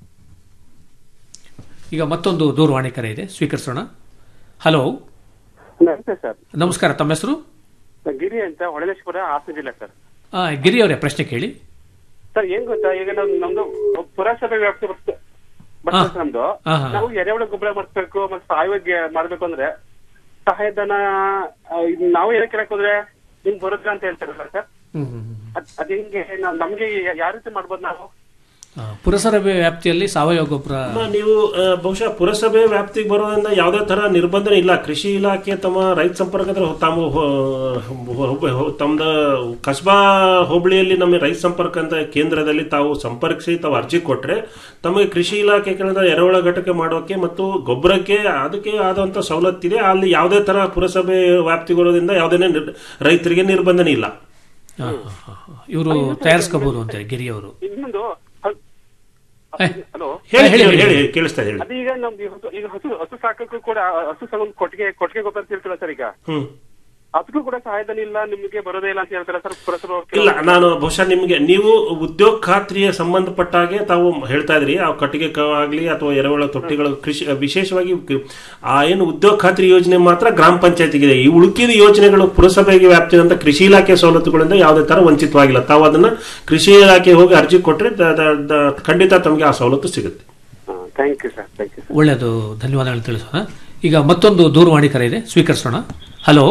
ಈಗ ಮತ್ತೊಂದು ದೂರವಾಣಿ ಕರೆ ಇದೆ ಸ್ವೀಕರಿಸೋಣ ಹಲೋ ನಮಸ್ತೆ ಸರ್ ನಮಸ್ಕಾರ ತಮ್ಮ ಹೆಸರು ಗಿರಿ ಅಂತ ಹೊಳೆಲೇಶ್ವರ ಹಾಸನ ಜಿಲ್ಲೆ ಸರ್ ಆ, ಗಿರಿ ಅವರೇ ಪ್ರಶ್ನೆ ಕೇಳಿ ಸರ್ ಏನ್ ಗೊತ್ತಾ ಈಗ ನಮ್ ನಮ್ದು ಪುರಸಭೆ ವ್ಯಾಪ್ತಿ ಬರ್ತದೆ ಬರ್ತದೆ ಸರ್ ನಮ್ದು ಹಾ, ಹಾ. ನಾವು ಎರೆಹುಳ ಗೊಬ್ಬರ ಮಾಡಿಸ್ಬೇಕು ಮತ್ತೆ ಸಾವಯವ ಗೆ- ಮಾಡ್ಬೇಕು ಅಂದ್ರೆ ಸಹಾಯಧನ ಆ, ಇದ್ ನಾವು ಏನಕ್ಕೆ ಕೇಳಕ್ ಹೋದ್ರೆ ನಿಮ್ಗೆ ಬರುತ್ತೆ ಅಂತ ಹೇಳ್ತಾರಲ್ಲ ಸರ್ ಅದ್ ಅದ್ ಹೆಂಗೆ ನಾವ್- ನಮ್ಗೆ ಯಾವ ರೀತಿ ಮಾಡ್ಬೋದು ನಾವು ಆ, ಪುರಸಭೆ ವ್ಯಾಪ್ತಿಯಲ್ಲಿ ಸಾವಯವ ಗೊಬ್ಬರ ಅಮ್ಮ, ನೀವು ಆ, ಬಹುಶಃ ಪುರಸಭೆ ವ್ಯಾಪ್ತಿಗೆ ಬರೋದ್ರಿಂದ ಯಾವುದೇ ತರ ನಿರ್ಬಂಧನೆ ಇಲ್ಲ ಕೃಷಿ ಇಲಾಖೆ ತಮ್ಮ ರೈತ ಸಂಪರ್ಕದ ತಾವು ತಮ್ಮದ ಕಸ್ಬಾ ಹೋಬಳಿಯಲ್ಲಿ ನಮ್ಮ ರೈತ ಸಂಪರ್ಕ ಅಂತ ಕೇಂದ್ರದಲ್ಲಿ ತಾವು ಸಂಪರ್ಕಿಸಿ ತಾವು ಅರ್ಜಿ ಕೊಟ್ರೆ ತಮಗೆ ಕೃಷಿ ಇಲಾಖೆ ಕಡೆಯಿಂದ ಎರೆಹುಳ ಘಟಕ ಮಾಡೋಕೆ ಮತ್ತು ಗೊಬ್ಬರಕ್ಕೆ ಅದಕ್ಕೆ ಆದಂತ ಸವಲತ್ತಿದೆ ಅಲ್ಲಿ ಯಾವುದೇ ತರ ಪುರಸಭೆ ವ್ಯಾಪ್ತಿಗೆ ಬರೋದ್ರಿಂದ ಯಾವುದೇ ನಿರ್- ರೈತರಿಗೆ ನಿರ್ಬಂಧನೆ ಇಲ್ಲ ಇವರು ತಯಾರಿಸ್ಕೋಬಹುದು ಅಂತ ಗಿರಿ ಅವರು ಇನ್ನೊಂದು ಹಲೋ ಹೇಳಿ ಹೇಳಿ ಹೇಳಿ ಕೇಳಿಸ್ತಾ ಹೇಳಿ ಅದು ಈಗ ನಮ್ದು ಈಗ ಹಸು- ಈಗ ಹಸು ಹಸು ಸಾಕಕ್ಕೂ ಕೂಡ ಹಸು ಸಾಕೊಂಡ್ ಕೊಟ್ಟಿಗೆ ಕೊಟ್ಟಿಗೆ ಗೊಬ್ಬರ ಅಂತ ಹೇಳ್ತೀರಾ ಸರ್ ಈಗ ಹ್ಮ್ ಅದಕ್ಕೂ ಕೂಡ ಸಹಾಯಧನ ಇಲ್ಲ ನಿಮ್ಗೆ ಬರೋದೇ ಇಲ್ಲ ಅಂತ ಹೇಳ್ತಾರ ಸರ್ ಪುರಸಭೆ ಇಲ್ಲ ನಾನು ಬಹುಶಃ ನಿಮಗೆ ನೀವು ಉದ್ಯೋಗ ಖಾತ್ರಿಯ ಸಂಬಂಧಪಟ್ಟಾಗೆ ತಾವು ಹೇಳ್ತಾ ಇದ್ರಿ ಆ ಕಟ್ಟಿಗೆ ಕ- ಆಗ್ಲಿ ಅಥವಾ ಎರೆಹುಳ ತೊಟ್ಟಿಗಳು ಕೃಷಿ ವಿಶೇಷವಾಗಿ ಕ- ಆ ಏನು ಉದ್ಯೋಗ ಖಾತ್ರಿ ಯೋಜನೆ ಮಾತ್ರ ಗ್ರಾಮ ಪಂಚಾಯತಿಗಿದೆ ಈ ಉಳುಕಿದ ಯೋಜನೆಗಳು ಪುರಸಭೆಗೆ ವ್ಯಾಪ್ತಿದಂತ ಕೃಷಿ ಇಲಾಖೆ ಸವಲತ್ತುಗಳಿಂದ ಯಾವುದೇ ತರ ವಂಚಿತವಾಗಿಲ್ಲ ತಾವು ಅದನ್ನ ಕೃಷಿ ಇಲಾಖೆ ಹೋಗಿ ಅರ್ಜಿ ಕೊಟ್ರೆ ದ- ದ- ದ- ಖಂಡಿತ ತಮಗೆ ಆ ಸವಲತ್ತು ಸಿಗುತ್ತೆ thank you sir thank you ಒಳ್ಳೆಯದು ಧನ್ಯವಾದಗಳು ತಿಳಿಸೋಣ ಈಗ ಮತ್ತೊಂದು ದೂರವಾಣಿ ಕರೆ ಇದೆ ಸ್ವೀಕರಿಸೋಣ ಹಲೋ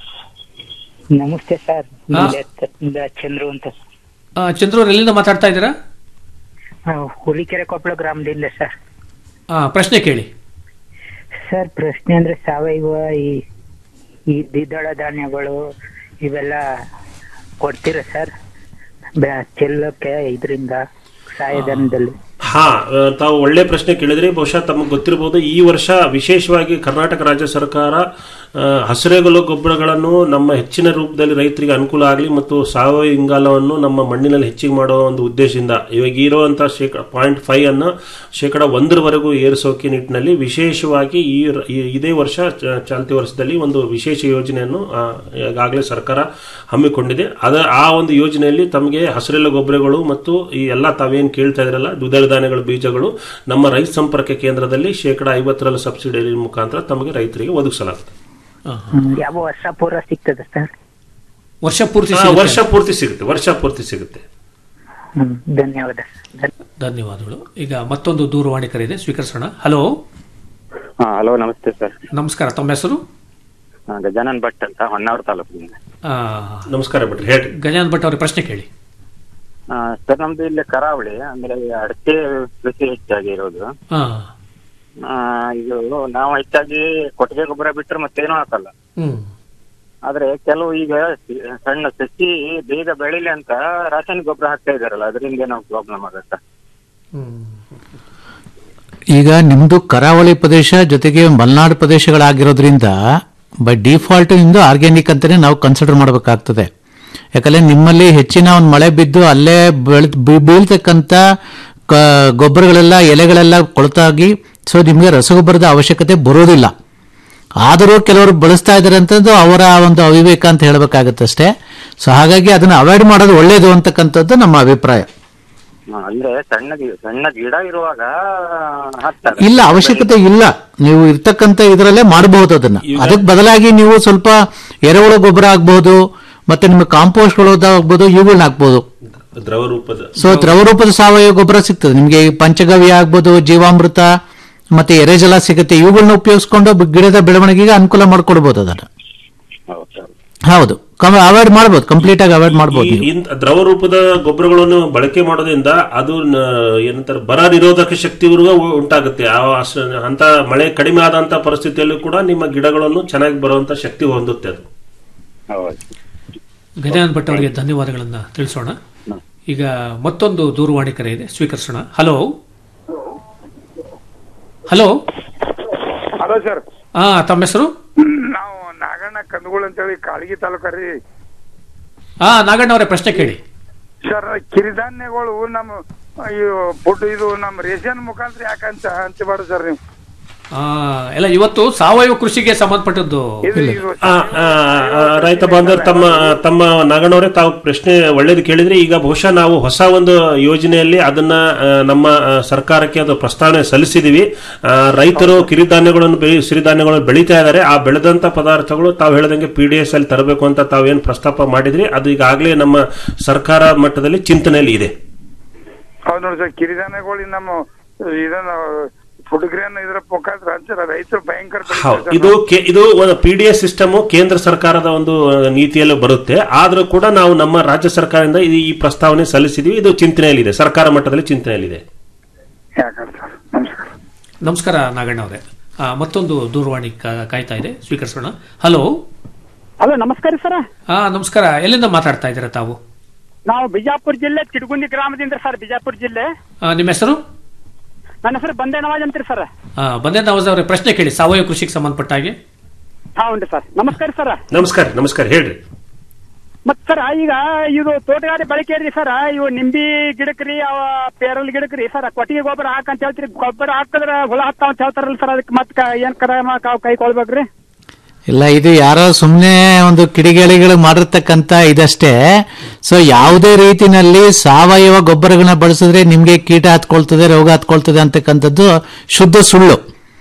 ನಮಸ್ತೆ ಸರ್ ಹಾ. ಇಂದ ಚಂದ್ರು ಅಂತ ಆ, ಚಂದ್ರು ಅವ್ರು ಎಲ್ಲಿಂದ ಮಾತಾಡ್ತಾ ಇದ್ದೀರಾ ಆ, ಹುಲಿಕೆರೆ ಕೊಪ್ಪಳ ಗ್ರಾಮದಿಂದ ಸರ್ ಆ, ಪ್ರಶ್ನೆ ಕೇಳಿ ಸರ್ ಪ್ರಶ್ನೆ ಅಂದ್ರೆ ಸಾವಯವ ಈ ಈ ದ್ವಿದಳ ಧಾನ್ಯಗಳು ಇವೆಲ್ಲ ಕೊಡ್ತೀರಾ ಸರ್ ಬ್ಯಾ- ಚೆಲ್ಲಕ್ಕೆ ಇದರಿಂದ ಸಹಾಯಧನದಲ್ಲಿ ಹಾ ಆ, ತಾವು ಒಳ್ಳೆ ಪ್ರಶ್ನೆ ಕೇಳಿದ್ರಿ ಬಹುಶಃ ತಮಗೆ ಗೊತ್ತಿರಬಹುದು ಈ ವರ್ಷ ವಿಶೇಷವಾಗಿ ಕರ್ನಾಟಕ ರಾಜ್ಯ ಸರ್ಕಾರ ಆ, ಹಸಿರೆಗೊಲು ಗೊಬ್ಬರಗಳನ್ನು ನಮ್ಮ ಹೆಚ್ಚಿನ ರೂಪದಲ್ಲಿ ರೈತರಿಗೆ ಅನುಕೂಲ ಆಗಲಿ ಮತ್ತು ಸಾವಯವ ಇಂಗಾಲವನ್ನು ನಮ್ಮ ಮಣ್ಣಿನಲ್ಲಿ ಹೆಚ್ಚಿಗೆ ಮಾಡೋ ಒಂದು ಉದ್ದೇಶದಿಂದ ಇವಾಗ ಇರುವಂತಹ ಶೇಕಡ ಪಾಯಿಂಟ್ ಫೈವ್ ಅನ್ನು ಶೇಕಡ ಒಂದರವರೆಗೂ ಏರಿಸೋಕೆ ನಿಟ್ಟಿನಲ್ಲಿ ವಿಶೇಷವಾಗಿ ಈ ರ- ಈ- ಇದೇ ವರ್ಷ ಚ- ಚಾಲ್ತಿ ವರ್ಷದಲ್ಲಿ ಒಂದು ವಿಶೇಷ ಯೋಜನೆಯನ್ನು ಆ, ಈಗಾಗಲೇ ಸರ್ಕಾರ ಹಮ್ಮಿಕೊಂಡಿದೆ ಅದ ಆ ಒಂದು ಯೋಜನೆಯಲ್ಲಿ ತಮಗೆ ಹಸಿರೆಲ್ಲ ಗೊಬ್ಬರಗಳು ಮತ್ತು ಈ ಎಲ್ಲ ತಾವೇನು ಕೇಳ್ತಾ ಇದ್ರಲ್ಲ ದ್ವಿದಳ ಧಾನ್ಯಗಳ ಬೀಜಗಳು ನಮ್ಮ ರೈತ ಸಂಪರ್ಕ ಕೇಂದ್ರದಲ್ಲಿ ಶೇಕಡ ಐವತ್ತರಲ್ಲಿ ಸಬ್ಸಿಡಿ ಮುಖಾಂತರ ತಮಗೆ ರೈತರಿಗೆ ಒದಗಿಸಲಾಗುತ್ತೆ ಹ್ಮ್, ಯಾವ ವರ್ಷ ಪೂರ ಸಿಗ್ತದೆ ಸರ್ ವರ್ಷ ಪೂರ್ತಿ ಆ, ಸಿಗುತ್ತೆ. ವರ್ಷ ಪೂರ್ತಿ ಸಿಗುತ್ತೆ ವರ್ಷ ಪೂರ್ತಿ ಸಿಗುತ್ತೆ ಹ್ಮ್ ಧನ್ಯವಾದ ಧನ್ಯ- ಧನ್ಯವಾದಗಳು ಈಗ ಮತ್ತೊಂದು ದೂರವಾಣಿ ಕರೆ ಇದೆ ಸ್ವೀಕರಿಸೋಣ ಹಲೋ ಹಾ ಹಲೋ ನಮಸ್ತೆ ಸರ್ ನಮಸ್ಕಾರ ತಮ್ಮ ಹೆಸರು ಆ, ಗಜಾನನ್ ಭಟ್ ಅಂತ ಹೊನ್ನಾವರ ತಾಲೂಕಿನಿಂದ ಆ, ನಮಸ್ಕಾರ ಬಿಟ್ರಿ ಹೇಳಿ ಗಜಾನನ್ ಭಟ್ ಅವರ ಪ್ರಶ್ನೆ ಕೇಳಿ ಆ, ಸರ್ ನಮ್ದು ಇಲ್ಲಿ ಕರಾವಳಿ ಅಂದ್ರೆ ಅಡಕೆ ಕೃಷಿ ಹೆಚ್ಚಾಗಿ ಇರೋದು ಹಾ ಆ, ಇದು ನಾವು ಹೆಚ್ಚಾಗಿ ಕೊಟ್ಟಿಗೆ ಗೊಬ್ಬರ ಬಿಟ್ರೆ ಮತ್ತೇನೂ ಹಾಕಲ್ಲ ಹ್ಮ್ ಆದ್ರೆ ಕೆಲವು ಈಗ ಸಿ- ಸಣ್ಣ ಸಸಿ ಬೇಗ ಬೆಳಿಲಿ ಅಂತ ರಾಸಾಯನಿಕ ಗೊಬ್ಬರ ಹಾಕ್ತಾ ಇದಾರಲ್ಲ ಅದರಿಂದ ಏನೋ ಪ್ರಾಬ್ಲಮ್ ಆಗುತ್ತಾ ಈಗ ನಿಮ್ದು ಕರಾವಳಿ ಪ್ರದೇಶ ಜೊತೆಗೆ ಮಲೆನಾಡು ಪ್ರದೇಶಗಳಾಗಿರೋದ್ರಿಂದ ಬೈ ಡಿಫಾಲ್ಟ್ ನಿಮ್ದು ಆರ್ಗ್ಯಾನಿಕ್ ಅಂತಾನೆ ನಾವು ಕನ್ಸಿಡರ್ ಮಾಡಬೇಕಾಗ್ತದೆ ಯಾಕಂದ್ರೆ ನಿಮ್ಮಲ್ಲಿ ಹೆಚ್ಚಿನ ಒಂದು ಮಳೆ ಬಿದ್ದು ಅಲ್ಲೇ ಬೆಳ್ ಬೀ- ಬೀಳ್ತಕ್ಕಂಥ ಕ- ಗೊಬ್ಬರಗಳೆಲ್ಲ ಎಲೆಗಳೆಲ್ಲ ಕೊಳತಾಗಿ ಸೊ ನಿಮಗೆ ರಸಗೊಬ್ಬರದ ಅವಶ್ಯಕತೆ ಬರೋದಿಲ್ಲ ಆದರೂ ಕೆಲವರು ಬಳಸ್ತಾ ಇದ್ದಾರೆ ಅಂತಂದು ಅವರ ಒಂದು ಅವಿವೇಕ ಅಂತ ಹೇಳಬೇಕಾಗತ್ತಷ್ಟೇ ಸೊ ಹಾಗಾಗಿ ಅದನ್ನ ಅವಾಯ್ಡ್ ಮಾಡೋದು ಒಳ್ಳೇದು ಅಂತಕ್ಕಂಥದ್ದು ನಮ್ಮ ಅಭಿಪ್ರಾಯ ಆ, ಅಂದ್ರೆ ಸಣ್ಣ ಗಿ- ಸಣ್ಣ ಗಿಡ ಇರುವಾಗ ಹಾಕ್ತಾರೆ ಇಲ್ಲ ಅವಶ್ಯಕತೆ ಇಲ್ಲ ನೀವು ಇರ್ತಕ್ಕಂಥ ಇದರಲ್ಲೇ ಮಾಡಬಹುದು ಅದನ್ನ ಅದಕ್ಕೆ ಬದಲಾಗಿ ನೀವು ಸ್ವಲ್ಪ ಎರೆಹುಳ ಗೊಬ್ಬರ ಆಗ್ಬಹುದು ಮತ್ತೆ ನಿಮಗೆ ಕಾಂಪೋಸ್ಟ್ಗಳು ಆಗ್ಬೋದು ಇವುಗಳನ್ನ ಹಾಕ್ಬೋದು ದ್ರವ ರೂಪದ ಸೊ ದ್ರವ ರೂಪದ ಸಾವಯವ ಗೊಬ್ಬರ ಸಿಗ್ತದೆ ನಿಮಗೆ ಈ ಪಂಚಗವ್ಯ ಆಗ್ಬೋದು ಜೀವಾಮೃತ ಮತ್ತೆ ಎರೆಜಲ ಸಿಗುತ್ತೆ ಇವುಗಳನ್ನ ಉಪಯೋಗಿಸ್ಕೊಂಡು ಬ- ಗಿಡದ ಬೆಳವಣಿಗೆಗೆ ಅನುಕೂಲ ಮಾಡ್ಕೊಡ್ಬೋದು ಅದನ್ನ ಹೌದು ಅವಾಯ್ಡ್ ಮಾಡ್ಬೋದು ಕಂಪ್ಲೀಟ್ ಆಗಿ ಅವಾಯ್ಡ್ ಮಾಡ್ಬೋದು ಈ ನೀವು ಇಂಥ ದ್ರವ ರೂಪದ ಗೊಬ್ಬರಗಳನ್ನು ಬಳಕೆ ಮಾಡೋದ್ರಿಂದ ಅದು ನ- ಏನಂತಾರೆ ಬರ ನಿರೋಧಕ ಶಕ್ತಿವರೆಗೂ ಉಂಟಾಗುತ್ತೆ ಆ ಅಸ್- ಅಂತ ಮಳೆ ಕಡಿಮೆ ಆದಂತ ಪರಿಸ್ಥಿತಿಯಲ್ಲೂ ಕೂಡ ನಿಮ್ಮ ಗಿಡಗಳನ್ನು ಚೆನ್ನಾಗಿ ಬರುವಂತ ಶಕ್ತಿ ಹೊಂದುತ್ತೆ ಅದು ಗಜಾನನ್ ಭಟ್ ಅವರಿಗೆ ಧನ್ಯವಾದಗಳನ್ನ ತಿಳಿಸೋಣ ಈಗ ಮತ್ತೊಂದು ದೂರವಾಣಿ ಕರೆ ಇದೆ ಸ್ವೀಕರಿಸೋಣ ಹಲೋ ಹಲೋ ಹಲೋ ಸರ್ ಆ ತಮ್ಮ ಹೆಸರು ನಾವು ನಾಗಣ್ಣ ಕಂದಗೂಳ್ ಅಂತೇಳಿ ಕಾಳಗಿ ತಾಲೂಕ ರೀ ಆ ನಾಗಣ್ಣ ಅವರೇ ಪ್ರಶ್ನೆ ಕೇಳಿ ಸರ್ ಕಿರಿಧಾನ್ಯಗಳು ನಮ್ಮ ಇವು ಫುಡ್ ಇದು ನಮ್ಮ ರೇಷನ್ ಮುಖಾಂತರ ಯಾಕಂತ ಹಂಚಬಾರ್ದು ಸರ್ ನೀವು ಆ, ಎಲ್ಲ ಇವತ್ತು ಸಾವಯವ ಕೃಷಿಗೆ ಸಂಬಂಧಪಟ್ಟದ್ದು ಆ, ಆ, ಆ, ರೈತ ಬಾಂಧವರು ತಮ್ಮ ತಮ್ಮ ನಾಗಣ್ಣವರೇ ತಾವು ಪ್ರಶ್ನೆ ಒಳ್ಳೇದು ಕೇಳಿದ್ರೆ ಈಗ ಬಹುಶಃ ನಾವು ಹೊಸ ಒಂದು ಯೋಜನೆಯಲ್ಲಿ ಅದನ್ನ ಆ, ನಮ್ಮ ಆ, ಸರ್ಕಾರಕ್ಕೆ ಅದು ಪ್ರಸ್ತಾವನೆ ಸಲ್ಲಿಸಿದೀವಿ ಆ, ರೈತರು ಕಿರಿಧಾನ್ಯಗಳನ್ನು ಬೆಳಿ ಸಿರಿಧಾನ್ಯಗಳನ್ನು ಬೆಳೀತಾ ಇದ್ದಾರೆ ಆ ಬೆಳೆದಂತ ಪದಾರ್ಥಗಳು ತಾವು ಹೇಳ್ದಂಗೆ ಪಿ ಡಿ ಎಸ್ ಅಲ್ಲಿ ತರಬೇಕು ಅಂತ ತಾವೇನು ಪ್ರಸ್ತಾಪ ಮಾಡಿದ್ರಿ ಅದು ಈಗಾಗಲೇ ನಮ್ಮ ಸರ್ಕಾರ ಮಟ್ಟದಲ್ಲಿ ಚಿಂತನೆಯಲ್ಲಿ ಇದೆ ಹೌದು ನೋಡಿ ಸರ್ ಕಿರಿದಾನೆಗಳು ನಮ್ಮ ಇದನ್ನ ಫುಡ್ಗ್ರೇನ್ ಇದ್ರ ಮುಖಾಂತರ ಹಂಚಾರ ರೈತರು ಭಯಂಕರ ಬೆಳೀತಾರೆ ಹೌದು ಸರ್. ಇದು ಕೆ- ಇದು ಒಂದು ಪಿ ಡಿ ಎಸ್ ಸಿಸ್ಟಮ್ ಕೇಂದ್ರ ಸರ್ಕಾರದ ಒಂದು ಆ, ನೀತಿಯಲ್ಲಿ ಬರುತ್ತೆ ಆದ್ರೂ ಕೂಡ ನಾವು ನಮ್ಮ ರಾಜ್ಯ ಸರ್ಕಾರದಿಂದ ಇದು ಈ ಪ್ರಸ್ತಾವನೆ ಸಲ್ಲಿಸಿದೀವಿ ಇದು ಚಿಂತನೆಯಲ್ಲಿದೆ ಸರ್ಕಾರ ಮಟ್ಟದಲ್ಲಿ ಚಿಂತನೆಯಲ್ಲಿದೆ ಯಾಕಂತ ಸರ್ ನಮಸ್ಕಾರ ನಮಸ್ಕಾರ ನಾಗಣ್ಣ ಅವರೇ ಆ, ಮತ್ತೊಂದು ದೂರವಾಣಿ ಕಾ- ಕಾಯ್ತಾ ಇದೆ ಸ್ವೀಕರಿಸೋಣ ಹಲೋ ಹಲೋ ನಮಸ್ಕಾರ ಸರ್ ಹಾ ನಮಸ್ಕಾರ ಎಲ್ಲಿಂದ ಮಾತಾಡ್ತಾ ಇದ್ದೀರಾ ತಾವು ನಾವು ಬಿಜಾಪುರ ಜಿಲ್ಲೆ ತಿಡ್ಗುಂದಿ ಗ್ರಾಮದಿಂದ ಸರ್ ಬಿಜಾಪುರ ಜಿಲ್ಲೆ ಆ, ನಿಮ್ಮ ಹೆಸರು ನನ್ನ ಹೆಸರು ಬಂದೆ ನವಾಜ್ ಅಂತೀರಿ ಸರ್ ಆ, ಬಂದೆ ನವಾಜ್ ಅವರೇ ಪ್ರಶ್ನೆ ಕೇಳಿ ಸಾವಯವ ಕೃಷಿಗೆ ಸಂಬಂಧಪಟ್ಟ ಹಾಗೆ ಹೌನ್ರಿ ಸರ್ ನಮಸ್ಕಾರ ಸರ್ ನಮಸ್ಕಾರ ನಮಸ್ಕಾರ ಹೇಳ್ರಿ ಮತ್ ಸರ್ ಈಗ ಇದು ತೋಟಗಾರಿ ಬಳಕೆ ರೀ ಸರ್ ಇವು ನಿಂಬಿ ಗಿಡಕ್ರಿ ಅವ ಪೇರಲ್ ಗಿಡಕ್ರಿ ಸರ್ ಕೊಟ್ಟಿಗೆ ಗೊಬ್ಬರ ಹಾಕಂತ ಹೇಳ್ತೀರಿ ಗೊಬ್ಬರ ಹಾಕಿದ್ರ ಹುಳ ಹತ್ತಾವ ಅಂತ ಹೇಳ್ತಾರಲ್ಲ ಸರ್ ಅದಕ್ಕೆ ಮತ್ ಕ- ಏನ್ ಕ್ರಮ ಕಾವ್ ಕೈಕೊಳ್ಬೇಕ್ರಿ ಇಲ್ಲ ಇದು ಯಾರೋ ಸುಮ್ಮನೆ ಒಂದು ಕಿಡಿಗೇಡಿಗಳು ಮಾಡಿರ್ತಕ್ಕಂಥ ಇದಷ್ಟೇ ಸೊ ಯಾವುದೇ ರೀತಿನಲ್ಲಿ ಸಾವಯವ ಗೊಬ್ಬರಗಳನ್ನ ಬಳಸಿದ್ರೆ ನಿಮ್ಗೆ ಕೀಟ ಹತ್ಕೊಳ್ತದೆ ರೋಗ ಹತ್ಕೊಳ್ತದೆ ಅಂತಕ್ಕಂಥದ್ದು ಶುದ್ಧ ಸುಳ್ಳು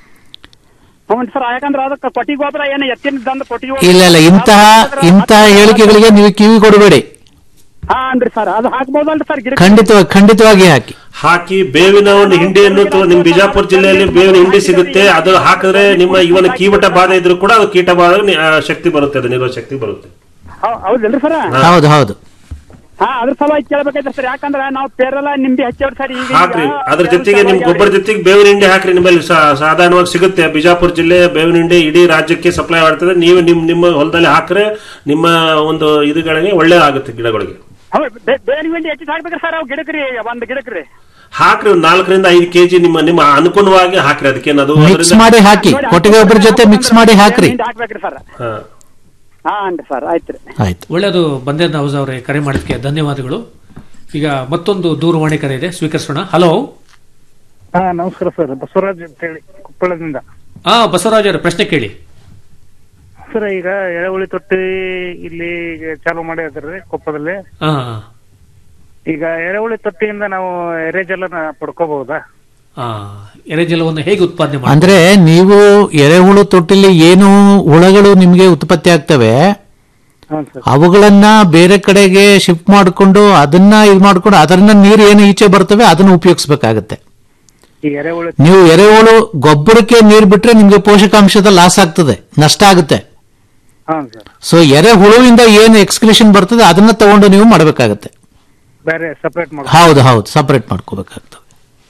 ಹ್ಞೂ ಸರ್ ಯಾಕಂದ್ರೆ ಅದಕ್ಕೆ ಕೊಟ್ಟಿಗೆ ಗೊಬ್ಬರ ಏನು ಎತ್ತಿನ ದಂದ ಕೊಟ್ಟಿಗೆ ಗೊಬ್ಬರ- ಇಲ್ಲ ಇಲ್ಲ ಇಂತಹ ಇಂತಹ ಹೇಳಿಕೆಗಳಿಗೆ ನೀವು ಕಿವಿ ಕೊಡಬೇಡಿ ಹಾ ಅನ್ರಿ ಸರ್ ಅದು ಹಾಕ್ಬೋದಲ್ರಿ ಸರ್ ಗಿಡ ಖಂಡಿತವಾಗಿ ಖಂಡಿತವಾಗಿ ಹಾಕಿ ಹಾಕಿ ಬೇವಿನ ಒಂದು ಹಿಂಡಿಯನ್ನು ತೊ- ನಿಮ್ ಬಿಜಾಪುರ ಜಿಲ್ಲೆಯಲ್ಲಿ ಬೇವಿನ ಹಿಂಡಿ ಸಿಗುತ್ತೆ ಅದು ಹಾಕಿದ್ರೆ ನಿಮ್ಮ ಇವನ ಕೀವಟ ಬಾಧೆ ಇದ್ರೂ ಕೂಡ ಅದು ಕೀಟ ಬಾಧೆ ನಿ- ಆ, ಶಕ್ತಿ ಬರುತ್ತೆ ಅದು ನಿರೋ ಶಕ್ತಿ ಬರುತ್ತೆ ಹೌದಲ್ರಿ ಸರ್ ಹೌದು ಹೌದು ಹಾ ಅದ್ರ ಸಲುವಾಗಿ ಕೇಳ್ಬೇಕಾಯ್ತು ಸರ್ ಯಾಕಂದ್ರೆ ನಾವು ಪೇರಲ ನಿಂಬಿ ಹಚ್ಚೇವ್ರಿ ಸರ್ ಈಗ ಹಾಕ್ರಿ ಅದ್ರ ಜೊತೆಗೆ ನಿಮ್ ಗೊಬ್ಬರ ಜೊತೆಗೆ ಬೇವಿನ ಹಿಂಡಿ ಹಾಕ್ರಿ ನಿಮ್ಮಲ್ಲಿ ಸಾ- ಸಾಧಾರಣವಾಗಿ ಸಿಗುತ್ತೆ ಬಿಜಾಪುರ ಜಿಲ್ಲೆ ಬೇವಿನ ಹಿಂಡಿ ಇಡೀ ರಾಜ್ಯಕ್ಕೆ ಸಪ್ಲೈ ಮಾಡ್ತದೆ ನೀವು ನಿಮ್ ನಿಮ್ಮ ಹೊಲದಲ್ಲಿ ಹಾಕ್ರೆ ನಿಮ್ಮ ಒಂದು ಇದುಗಳಿಗೆ ಒಳ್ಳೆ ಆಗುತ್ತೆ ಗಿಡಗಳಿಗೆ ಹೌದು ಬೇ- ಬೇವಿನ ಹಿಂಡಿ ಹೆಚ್ಚಿಗೆ ಹಾಕ್ಬೇಕ್ರಿ ಸರ್ ಅವು ಗಿಡಕ್ರಿ ಒಂದ್ ಗಿಡಕ್ರಿ ಹಾಕ್ರಿ ಒಂದು ನಾಲ್ಕರಿಂದ ಐದು ಕೆಜಿ ನಿಮ್ಮ ನಿಮ್ಮ ಅನುಗುಣವಾಗಿ ಹಾಕ್ರಿ ಅದಕ್ಕೇನದು ಮಿಕ್ಸ್ ಮಾಡಿ ಹಾಕಿ ಕೊಟ್ಟಿಗೆ ಗೊಬ್ಬರ ಜೊತೆ ಮಿಕ್ಸ್ ಮಾಡಿ ಹಾಕ್ರಿ ಹಿಂಡಿ ಹಾಕ್ಬೇಕ್ರಿ ಸರ್ ಹಾ ಹಾ ಅನ್ರಿ ಸರ್ ಆಯ್ತ್ರಿ ಆಯ್ತು ಒಳ್ಳೆಯದು ಬಂದೆ ನವಾಜ್ ಅವರೇ ಕರೆ ಮಾಡಿದ್ದಕ್ಕೆ ಧನ್ಯವಾದಗಳು ಈಗ ಮತ್ತೊಂದು ದೂರವಾಣಿ ಕರೆ ಇದೆ ಸ್ವೀಕರಿಸೋಣ ಹಲೋ ಹಾ ನಮಸ್ಕಾರ ಸರ್ ಬಸವರಾಜ್ ಅಂತ ಹೇಳಿ ಕೊಪ್ಪಳದಿಂದ ಹಾ ಬಸವರಾಜ್ ಅವರೇ ಪ್ರಶ್ನೆ ಕೇಳಿ ಸರ್ ಈಗ ಎಳೆಹುಳಿ ತೊಟ್ಟಿ ಇಲ್ಲಿ ಈಗ ಚಾಲು ಮಾಡಿದ್ರಿ ಕೊಪ್ಪದಲ್ಲಿ ಹಾ ಈಗ ಎರೆಹುಳಿ ತೊಟ್ಟಿಯಿಂದ ನಾವು ಎರೆಜಲನ ಪಡ್ಕೋಬಹುದಾ ಆ, ಎರೆಜಲವನ್ನು ಹೇಗೆ ಉತ್ಪಾದನೆ ಮಾಡಿ ಅಂದ್ರೆ ನೀವು ಎರೆಹುಳು ತೊಟ್ಟಿಲಿ ಏನು ಹುಳಗಳು ನಿಮಗೆ ಉತ್ಪತ್ತಿ ಆಗ್ತವೆ ಹೌದು ಸರ್ ಅವುಗಳನ್ನ ಬೇರೆ ಕಡೆಗೆ ಶಿಫ್ಟ್ ಮಾಡಿಕೊಂಡು ಅದನ್ನ ಇದು ಮಾಡ್ಕೊಂಡು ಅದನ್ನ ನೀರು ಏನು ಈಚೆ ಬರ್ತವೆ ಅದನ್ನ ಉಪಯೋಗಿಸ್ಬೇಕಾಗತ್ತೆ ಈ ಎರೆಹುಳಿ ನೀವು ಎರೆಹುಳು ಗೊಬ್ಬರಕ್ಕೆ ನೀರು ಬಿಟ್ರೆ ನಿಮ್ಗೆ ಪೋಷಕಾಂಶದ ಲಾಸ್ ಆಗ್ತದೆ ನಷ್ಟ ಆಗುತ್ತೆ ಹಾ ಸರ್ ಸೊ ಎರೆಹುಳುವಿಂದ ಏನು ಎಕ್ಸ್ಕ್ರಿಷನ್ ಬರ್ತದೆ ಅದನ್ನ ತಗೊಂಡು ನೀವು ಮಾಡಬೇಕಾಗತ್ತೆ ಬೇರೆ ಸಪರೇಟ್ ಮಾಡಿ ಹೌದು ಹೌದು ಸಪರೇಟ್ ಮಾಡ್ಕೋಬೇಕಾಗ್ತದೆ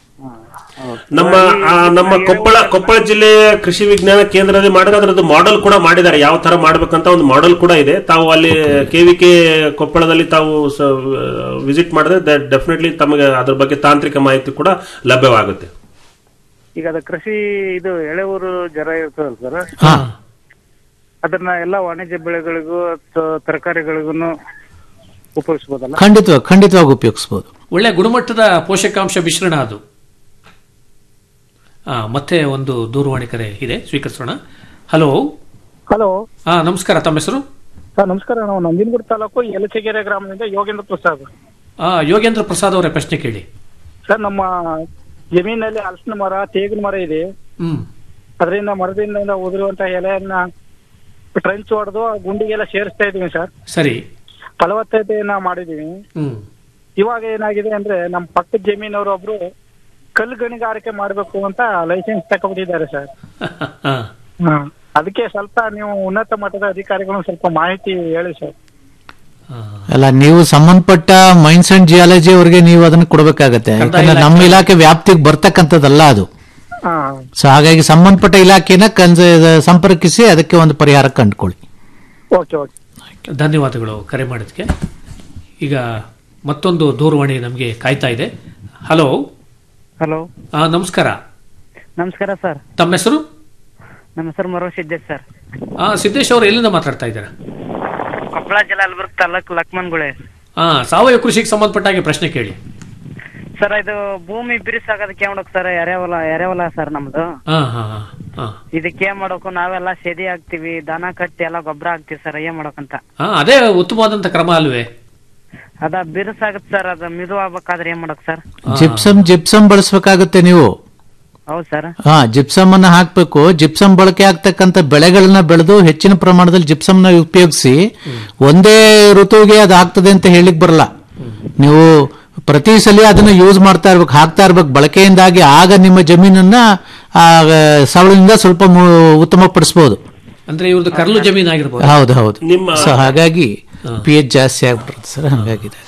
ನಮ್ಮ ಆ, ನಮ್ಮ ಕೊಪ್ಪಳ ಕೊಪ್ಪಳ ಜಿಲ್ಲೆಯ ಕೃಷಿ ವಿಜ್ಞಾನ ಕೇಂದ್ರದಲ್ಲಿ ಮಾಡಿದ್ರೆ ಅದರದ್ದು ಮಾಡೆಲ್ ಕೂಡ ಮಾಡಿದ್ದಾರೆ ಯಾವ ತರ ಮಾಡ್ಬೇಕಂತ ಒಂದು ಮಾಡೆಲ್ ಕೂಡ ಇದೆ ತಾವು ಅಲ್ಲಿ ಕೆವಿಕೆ ಕೊಪ್ಪಳದಲ್ಲಿ ತಾವು ವಿಸಿಟ್ ಮಾಡಿದ್ರೆ ಡೆಫಿನೆಟ್ಲಿ ತಮಗೆ ಅದ್ರ ಬಗ್ಗೆ ತಾಂತ್ರಿಕ ಮಾಹಿತಿ ಕೂಡ ಲಭ್ಯವಾಗುತ್ತೆ ಈಗ ಅದ ಕೃಷಿ ಇದು ಎಳೆಯೂರು ಜರ ಇರ್ತದಲ್ಲ ಸರ್ ಹಾ ಅದನ್ನ ಎಲ್ಲ ವಾಣಿಜ್ಯ ಬೆಳೆಗಳಿಗೂ ಅಥವಾ ತರಕಾರಿಗಳಿಗೂ ಉಪಯೋಗಿಸಬಹುದಲ್ಲ ಖಂಡಿತವಾಗಿ ಖಂಡಿತವಾಗಿ ಉಪಯೋಗಿಸಬಹುದು ಒಳ್ಳೆ ಗುಣಮಟ್ಟದ ಪೋಷಕಾಂಶ ಮಿಶ್ರಣ ಅದು ಆ, ಮತ್ತೆ ಒಂದು ದೂರವಾಣಿ ಕರೆ ಇದೆ ಸ್ವೀಕರಿಸೋಣ ಹಲೋ ಹಲೋ ಹಾ ನಮಸ್ಕಾರ ತಮ್ಮ ಹೆಸರು ಸರ್ ನಮಸ್ಕಾರ ನಾವು ನಂಜನಗೂಡು ತಾಲೂಕು ಯಲಚಗೆರೆ ಗ್ರಾಮದಿಂದ ಯೋಗೇಂದ್ರ ಪ್ರಸಾದ್ ಆ, ಯೋಗೇಂದ್ರ ಪ್ರಸಾದ್ ಅವರೇ ಪ್ರಶ್ನೆ ಕೇಳಿ ಸರ್ ನಮ್ಮ ಜಮೀನಲ್ಲಿ ಹಲಸಿನ ಮರ ತೇಗಿನ ಮರ ಇದೆ ಹ್ಮ್ ಅದರಿಂದ ಮರದಿಂದ ಉದುರುವಂತ ಎಲೆಯನ್ನ ಟ್ರೆಂಚ್ ಹೊಡೆದು ಗುಂಡಿಗೆಲ್ಲ ಸೇರಿಸ್ತಾ ಇದೀವಿ ಸರ್ ಸರಿ ಫಲವತ್ತತೆಯನ್ನ ಮಾಡಿದೀವಿ ಹ್ಮ್ ಇವಾಗ ಏನಾಗಿದೆ ಅಂದ್ರೆ ನಮ್ಮ ಪಕ್ಕದ ಜಮೀನವರು ಒಬ್ರು ಕಲ್ಲು ಗಣಿಗಾರಿಕೆ ಮಾಡ್ಬೇಕು ಅಂತ ಲೈಸೆನ್ಸ್ ತಗೊಂಡಿದ್ದಾರೆ ಸರ್ ಹಾ ಅದಕ್ಕೆ ಸ್ವಲ್ಪ ನೀವು ಉನ್ನತ ಮಟ್ಟದ ಅಧಿಕಾರಿಗಳು ಸ್ವಲ್ಪ ಮಾಹಿತಿ ಹೇಳಿ ಸರ್ ಅಲ್ಲ ನೀವು ಸಂಬಂಧಪಟ್ಟ ಮೈನ್ಸ್ ಅಂಡ್ ಜಿಯಾಲಜಿ ಅವರಿಗೆ ನೀವು ಅದನ್ನ ಕೊಡಬೇಕಾಗತ್ತೆ ಯಾಕಂದ್ರೆ ನಮ್ಮ ಇಲಾಖೆ ವ್ಯಾಪ್ತಿಗೆ ಬರ್ತಕ್ಕಂಥದ್ದಲ್ಲ ಅದು ಹಾ ಸೊ ಹಾಗಾಗಿ ಸಂಬಂಧಪಟ್ಟ ಇಲಾಖೆನ ಕನ್ಸ- ಸಂಪರ್ಕಿಸಿ ಅದಕ್ಕೆ ಒಂದು ಪರಿಹಾರ ಕಂಡುಕೊಳ್ಳಿ ಓಕೆ ಓಕೆ ಧನ್ಯವಾದಗಳು ಕರೆ ಮಾಡಿದ್ಕೆ ಈಗ ಮತ್ತೊಂದು ದೂರವಾಣಿ ನಮಗೆ ಕಾಯ್ತಾ ಇದೆ ಹಲೋ ಹಲೋ ಆ, ನಮಸ್ಕಾರ ನಮಸ್ಕಾರ ಸರ್ ತಮ್ಮ ಹೆಸರು ನಮ್ಮ ಹೆಸರು ಮರೋ ಸಿದ್ದೇಶ್ ಸರ್ ಆ, ಸಿದ್ದೇಶ್ ಅವರು ಎಲ್ಲಿಂದ ಮಾತಾಡ್ತಾ ಇದ್ದಾರೆ ಕೊಪ್ಪಳ ಜಿಲ್ಲಾ ಯಲಬುರ್ಗ ತಾಲೂಕು ಲಕ್ಮನ್ಗುಳೆ ಆ ಸಾವಯವ ಕೃಷಿಗೆ ಸಂಬಂಧಪಟ್ಟ ಹಾಗೆ ಪ್ರಶ್ನೆ ಕೇಳಿ ಸರ್ ಇದು ಭೂಮಿ ಬಿರುಸಾಗೋದಕ್ಕೆ ಏನ್ ಮಾಡೋದು ಸರ್ ಎರೆಹೊಲ ಎರೆಹೊಲ ಸರ್ ನಮ್ದು ಹಾ ಹಾ ಹಾ. ಇದಕ್ಕೆ ಏನ್ ಮಾಡ್ಬೇಕು ನಾವೆಲ್ಲ ಸೆದಿ ಹಾಕ್ತಿವಿ ದನ ಕಟ್ಟಿ ಎಲ್ಲ ಗೊಬ್ಬರ ಹಾಕ್ತಿವಿ ಸರ್ ಏನ್ ಮಾಡ್ಬೇಕಂತ ಹಾ ಅದೇ ಉತ್ತಮವಾದಂತ ಕ್ರಮ ಅಲ್ವೇ ಅದ ಬಿರುಸಾಗತ್ ಸರ್ ಅದ ಮಿದು ಆಗ್ಬೇಕಾದ್ರೆ ಏನ್ ಮಾಡಕ್ ಸರ್ ಜಿಪ್ಸಮ್ ಜಿಪ್ಸಮ್ ಬಳಸಬೇಕಾಗುತ್ತೆ ನೀವು ಹೌದ್ ಸರ್ ಹಾ ಜಿಪ್ಸಮ್ ಅನ್ನ ಹಾಕ್ಬೇಕು ಜಿಪ್ಸಮ್ ಬಳಕೆ ಆಗ್ತಕ್ಕಂಥ ಬೆಳೆಗಳನ್ನ ಬೆಳೆದು ಹೆಚ್ಚಿನ ಪ್ರಮಾಣದಲ್ಲಿ ಜಿಪ್ಸಮ್ ನ ಉಪಯೋಗಿಸಿ ಒಂದೇ ಋತುವಿಗೆ ಅದು ಆಗ್ತದೆ ಅಂತ ಹೇಳಿಕ್ ಬರಲ್ಲ ನೀವು ಪ್ರತಿ ಸಲ ಅದನ್ನ ಯೂಸ್ ಮಾಡ್ತಾ ಇರ್ಬೇಕು ಹಾಕ್ತಾ ಇರ್ಬೇಕು ಬಳಕೆಯಿಂದಾಗಿ ಆಗ ನಿಮ್ಮ ಜಮೀನನ್ನ ಆ, ಸವಳಿನಿಂದ ಸ್ವಲ್ಪ ಮು- ಉತ್ತಮಪಡಿಸಬಹುದು ಅಂದ್ರೆ ಇವ್ರದ್ದು ಕರ್ಲು ಜಮೀನ್ ಆಗಿರ್ಬೋದು ಹೌದು ಹೌದು ನಿಮ್ಮ- ಸೊ ಹಾಗಾಗಿ ಪಿ ಎಚ್ ಜಾಸ್ತಿ ಆಗ್ಬಿಡುತ್ತೆ ಸರ್ ಹಂಗಾಗಿದೆ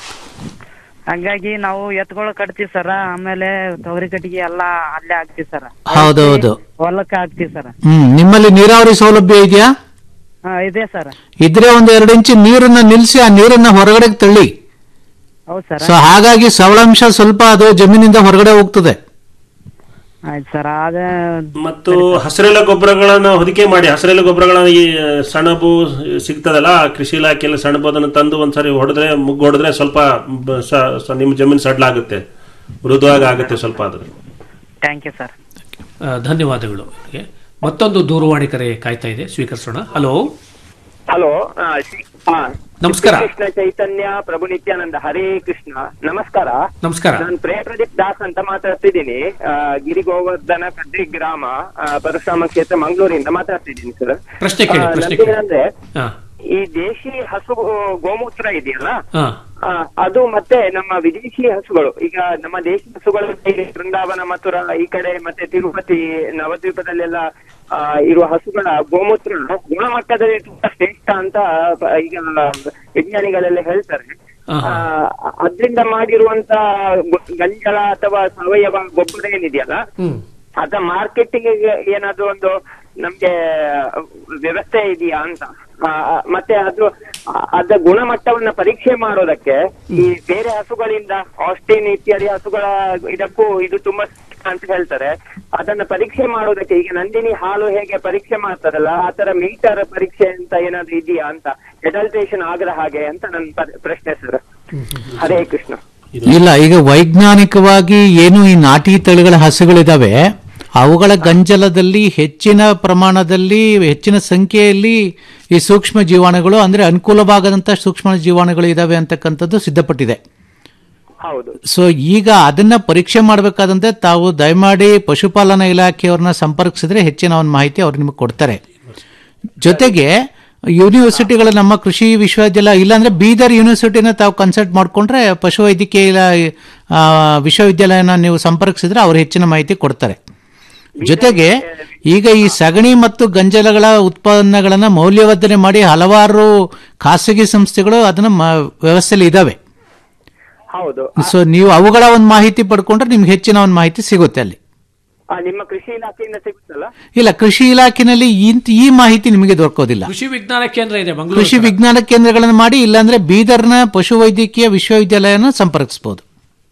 ಹಂಗಾಗಿ ನಾವು ಎತ್ಗಳು ಕಟ್ತೀವಿ ಸರ್ ಆಮೇಲೆ ತೊಗರಿ ಕಟ್ಟಿಗೆ ಎಲ್ಲ ಅಲ್ಲೇ ಹಾಕ್ತಿವಿ ಸರ್ ಹೌದೌದು ಹೊಲಕ್ಕೆ ಹಾಕ್ತಿವಿ ಸರ್ ಹ್ಮ್ ನಿಮ್ಮಲ್ಲಿ ನೀರಾವರಿ ಸೌಲಭ್ಯ ಇದೆಯಾ ಹಾ ಇದೆ ಸರ್ ಇದ್ರೆ ಒಂದ್ ಎರಡು ಇಂಚು ನೀರನ್ನ ನಿಲ್ಲಿಸಿ ಆ ನೀರನ್ನ ಹೊರಗಡೆ ತಳ್ಳಿ ಹೌದ್ ಸರ್ ಸೊ ಹಾಗಾಗಿ ಸವಳಾಂಶ ಸ್ವಲ್ಪ ಅದು ಜಮೀನಿಂದ ಹೊರಗಡೆ ಹೋಗ್ತದೆ ಆಯ್ತು ಸರ್ ಅದೇ ಮತ್ತು ಹಸಿರೆಲೆ ಗೊಬ್ಬರಗಳನ್ನ ಹೊದಿಕೆ ಮಾಡಿ ಹಸಿರೆಲೆ ಗೊಬ್ಬರಗಳನ್ನ ಈ ಸಣಬು ಸಿಗ್ತದಲ್ಲ ಕೃಷಿ ಇಲಾಖೆಯಲ್ಲಿ ಸಣಬು ಅದನ್ನು ತಂದು ಒಂದ್ಸರಿ ಹೊಡೆದ್ರೆ ಮುಗ್ಗು ಹೊಡೆದ್ರೆ ಸ್ವಲ್ಪ ಬ- ಸ- ಸ- ನಿಮ್ಮ ಜಮೀನು ಸಡ್ಲಾಗುತ್ತೆ ಮೃದುವಾಗಿ ಆಗುತ್ತೆ ಸ್ವಲ್ಪ ಅದು ಥ್ಯಾಂಕ್ ಯು ಸರ್ ಆ, ಧನ್ಯವಾದಗಳು ನಿಮಗೆ. ಮತ್ತೊಂದು ದೂರವಾಣಿ ಕರೆ ಕಾಯ್ತಾ ಇದೆ ಸ್ವೀಕರಿಸೋಣ ಹಲೋ ಹಲೋ ನಮಸ್ಕಾರ. ಕೃಷ್ಣ ಚೈತನ್ಯ ಪ್ರಭು ನಿತ್ಯಾನಂದ ಹರೇ ಕೃಷ್ಣ ನಮಸ್ಕಾರ ನಮಸ್ಕಾರ. ನಾನು ಪ್ರೇಮ್ ಪ್ರದೀಪ್ ದಾಸ್ ಅಂತ ಮಾತಾಡ್ತಿದ್ದೀನಿ ಆ, ಗಿರಿ ಗೋವರ್ಧನ ಕಡ್ಡಿ ಗ್ರಾಮ ಆ, ಪರಶುರಾಮ ಕ್ಷೇತ್ರ ಮಂಗಳೂರಿಂದ ಮಾತಾಡ್ತಿದ್ದೀನಿ ಸರ್ ಪ್ರಶ್ನೆ ಕೇಳಿ, ಆ, ಪ್ರಶ್ನೆ ನಂದೇನಂದ್ರೆ ಹಾ ಈ ದೇಶಿ ಹಸು ಗೋಮೂತ್ರ ಇದೆಯಲ್ಲ ಹಾ ಆ, ಅದು ಮತ್ತೆ ನಮ್ಮ ವಿದೇಶಿ ಹಸುಗಳು ಈಗ ನಮ್ಮ ದೇಶಿ ಹಸುಗಳು ಇಲ್ಲಿ ಬೃಂದಾವನ ಮಥುರಾ ಈ ಕಡೆ ಮತ್ತೆ ತಿರುಪತಿ ನವದ್ವೀಪದಲ್ಲೆಲ್ಲ ಆ, ಇರುವ ಹಸುಗಳ ಗೋಮೂತ್ರ ಗುಣಮಟ್ಟದಲ್ಲಿ ತುಂಬಾ ಶ್ರೇಷ್ಠ ಅಂತ ಪ- ಈಗ ವಿಜ್ಞಾನಿಗಳೆಲ್ಲ ಹೇಳ್ತಾರೆ ಆ, ಅದ್ರಿಂದ ಮಾಡಿರುವಂತ ಗೊ- ಗಂಜಲ ಅಥವಾ ಸಾವಯವ ಗೊಬ್ಬರ ಏನಿದೆಯಲ್ಲ ಅದ ಮಾರ್ಕೆಟಿಂಗ್ ಏನಾದ್ರು ಒಂದು ನಮ್ಗೆ ವ್ಯವಸ್ಥೆ ಇದೆಯಾ ಅಂತ ಆ, ಆ, ಮತ್ತೆ ಅದು ಆ, ಅದ ಗುಣಮಟ್ಟವನ್ನ ಪರೀಕ್ಷೆ ಮಾಡೋದಕ್ಕೆ ಈ ಬೇರೆ ಹಸುಗಳಿಂದ ಆಸ್ಟಿನ್ ಇತ್ಯಾದಿ ಹಸುಗಳ ಇದಕ್ಕೂ ಇದು ತುಂಬಾ ಶ್ರೇಷ್ಠ ಅಂತ ಹೇಳ್ತಾರೆ ಅದನ್ನ ಪರೀಕ್ಷೆ ಮಾಡೋದಕ್ಕೆ ಈಗ ನಂದಿನಿ ಹಾಲು ಹೇಗೆ ಪರೀಕ್ಷೆ ಮಾಡ್ತಾರಲ್ಲ ಆ ತರ ಮೀಟರ್ ಪರೀಕ್ಷೆ ಅಂತ ಏನಾದ್ರು ಇದೆಯಾ ಅಂತ ಎಡಲ್ಟ್ರೇಷನ್ ಆಗದ ಹಾಗೆ ಅಂತ ನನ್ನ ಪ- ಪ್ರಶ್ನೆ ಸರ್ ಹರೇ ಕೃಷ್ಣ ಇಲ್ಲ ಈಗ ವೈಜ್ಞಾನಿಕವಾಗಿ ಏನು ಈ ನಾಟಿ ತಳಿಗಳ ಹಸುಗಳಿದಾವೆ ಅವುಗಳ ಗಂಜಲದಲ್ಲಿ ಹೆಚ್ಚಿನ ಪ್ರಮಾಣದಲ್ಲಿ ಹೆಚ್ಚಿನ ಸಂಖ್ಯೆಯಲ್ಲಿ ಈ ಸೂಕ್ಷ್ಮ ಜೀವಾಣುಗಳು ಅಂದ್ರೆ ಅನುಕೂಲವಾಗದಂತ ಸೂಕ್ಷ್ಮ ಜೀವಾಣುಗಳು ಇದಾವೆ ಅಂತಕ್ಕಂಥದ್ದು ಸಿದ್ಧಪಟ್ಟಿದೆ ಹೌದು ಸೊ ಈಗ ಅದನ್ನ ಪರೀಕ್ಷೆ ಮಾಡಬೇಕಾದಂತೆ ತಾವು ದಯಮಾಡಿ ಪಶುಪಾಲನಾ ಇಲಾಖೆಯವ್ರನ್ನ ಸಂಪರ್ಕಿಸಿದ್ರೆ ಹೆಚ್ಚಿನ ಒಂದು ಮಾಹಿತಿ ಅವ್ರು ನಿಮಗೆ ಕೊಡ್ತಾರೆ ಜೊತೆಗೆ ಯೂನಿವರ್ಸಿಟಿಗಳ ನಮ್ಮ ಕೃಷಿ ವಿಶ್ವವಿದ್ಯಾಲಯ ಇಲ್ಲಾಂದ್ರೆ ಬೀದರ್ ಯೂನಿವರ್ಸಿಟಿನ ತಾವು ಕನ್ಸಲ್ಟ್ ಮಾಡ್ಕೊಂಡ್ರೆ ಪಶುವೈದ್ಯಕೀಯ ಇಲಾ- ಆ, ವಿಶ್ವವಿದ್ಯಾಲಯನ ನೀವು ಸಂಪರ್ಕಿಸಿದ್ರೆ ಅವರು ಹೆಚ್ಚಿನ ಮಾಹಿತಿ ಕೊಡ್ತಾರೆ ಜೊತೆಗೆ ಈಗ ಈ ಸಗಣಿ ಮತ್ತು ಗಂಜಲಗಳ ಉತ್ಪನ್ನಗಳನ್ನ ಮೌಲ್ಯವರ್ಧನೆ ಮಾಡಿ ಹಲವಾರು ಖಾಸಗಿ ಸಂಸ್ಥೆಗಳು ಅದನ್ನ ಮ- ವ್ಯವಸ್ಥೆಯಲ್ಲಿ ಇದಾವೆ ಹೌದು ಸೊ ನೀವು ಅವುಗಳ ಒಂದು ಮಾಹಿತಿ ಪಡ್ಕೊಂಡ್ರೆ ನಿಮ್ಗೆ ಹೆಚ್ಚಿನ ಒಂದು ಮಾಹಿತಿ ಸಿಗುತ್ತೆ ಅಲ್ಲಿ ಆ, ನಿಮ್ಮ ಕೃಷಿ ಇಲಾಖೆಯಿಂದ ಸಿಗುತ್ತಲ್ಲ ಇಲ್ಲ ಕೃಷಿ ಇಲಾಖೆನಲ್ಲಿ ಇಂತ್- ಈ ಮಾಹಿತಿ ನಿಮಗೆ ದೊರಕೋದಿಲ್ಲ ಕೃಷಿ ವಿಜ್ಞಾನ ಕೇಂದ್ರ ಇದೆ ಕೃಷಿ ಮಂಗಳೂರು ವಿಜ್ಞಾನ ಕೇಂದ್ರಗಳನ್ನು ಮಾಡಿ ಇಲ್ಲಾಂದ್ರೆ ಬೀದರ್ನ ಪಶುವೈದ್ಯಕೀಯ ವಿಶ್ವವಿದ್ಯಾಲಯನ ಸಂಪರ್ಕಿಸಬಹುದು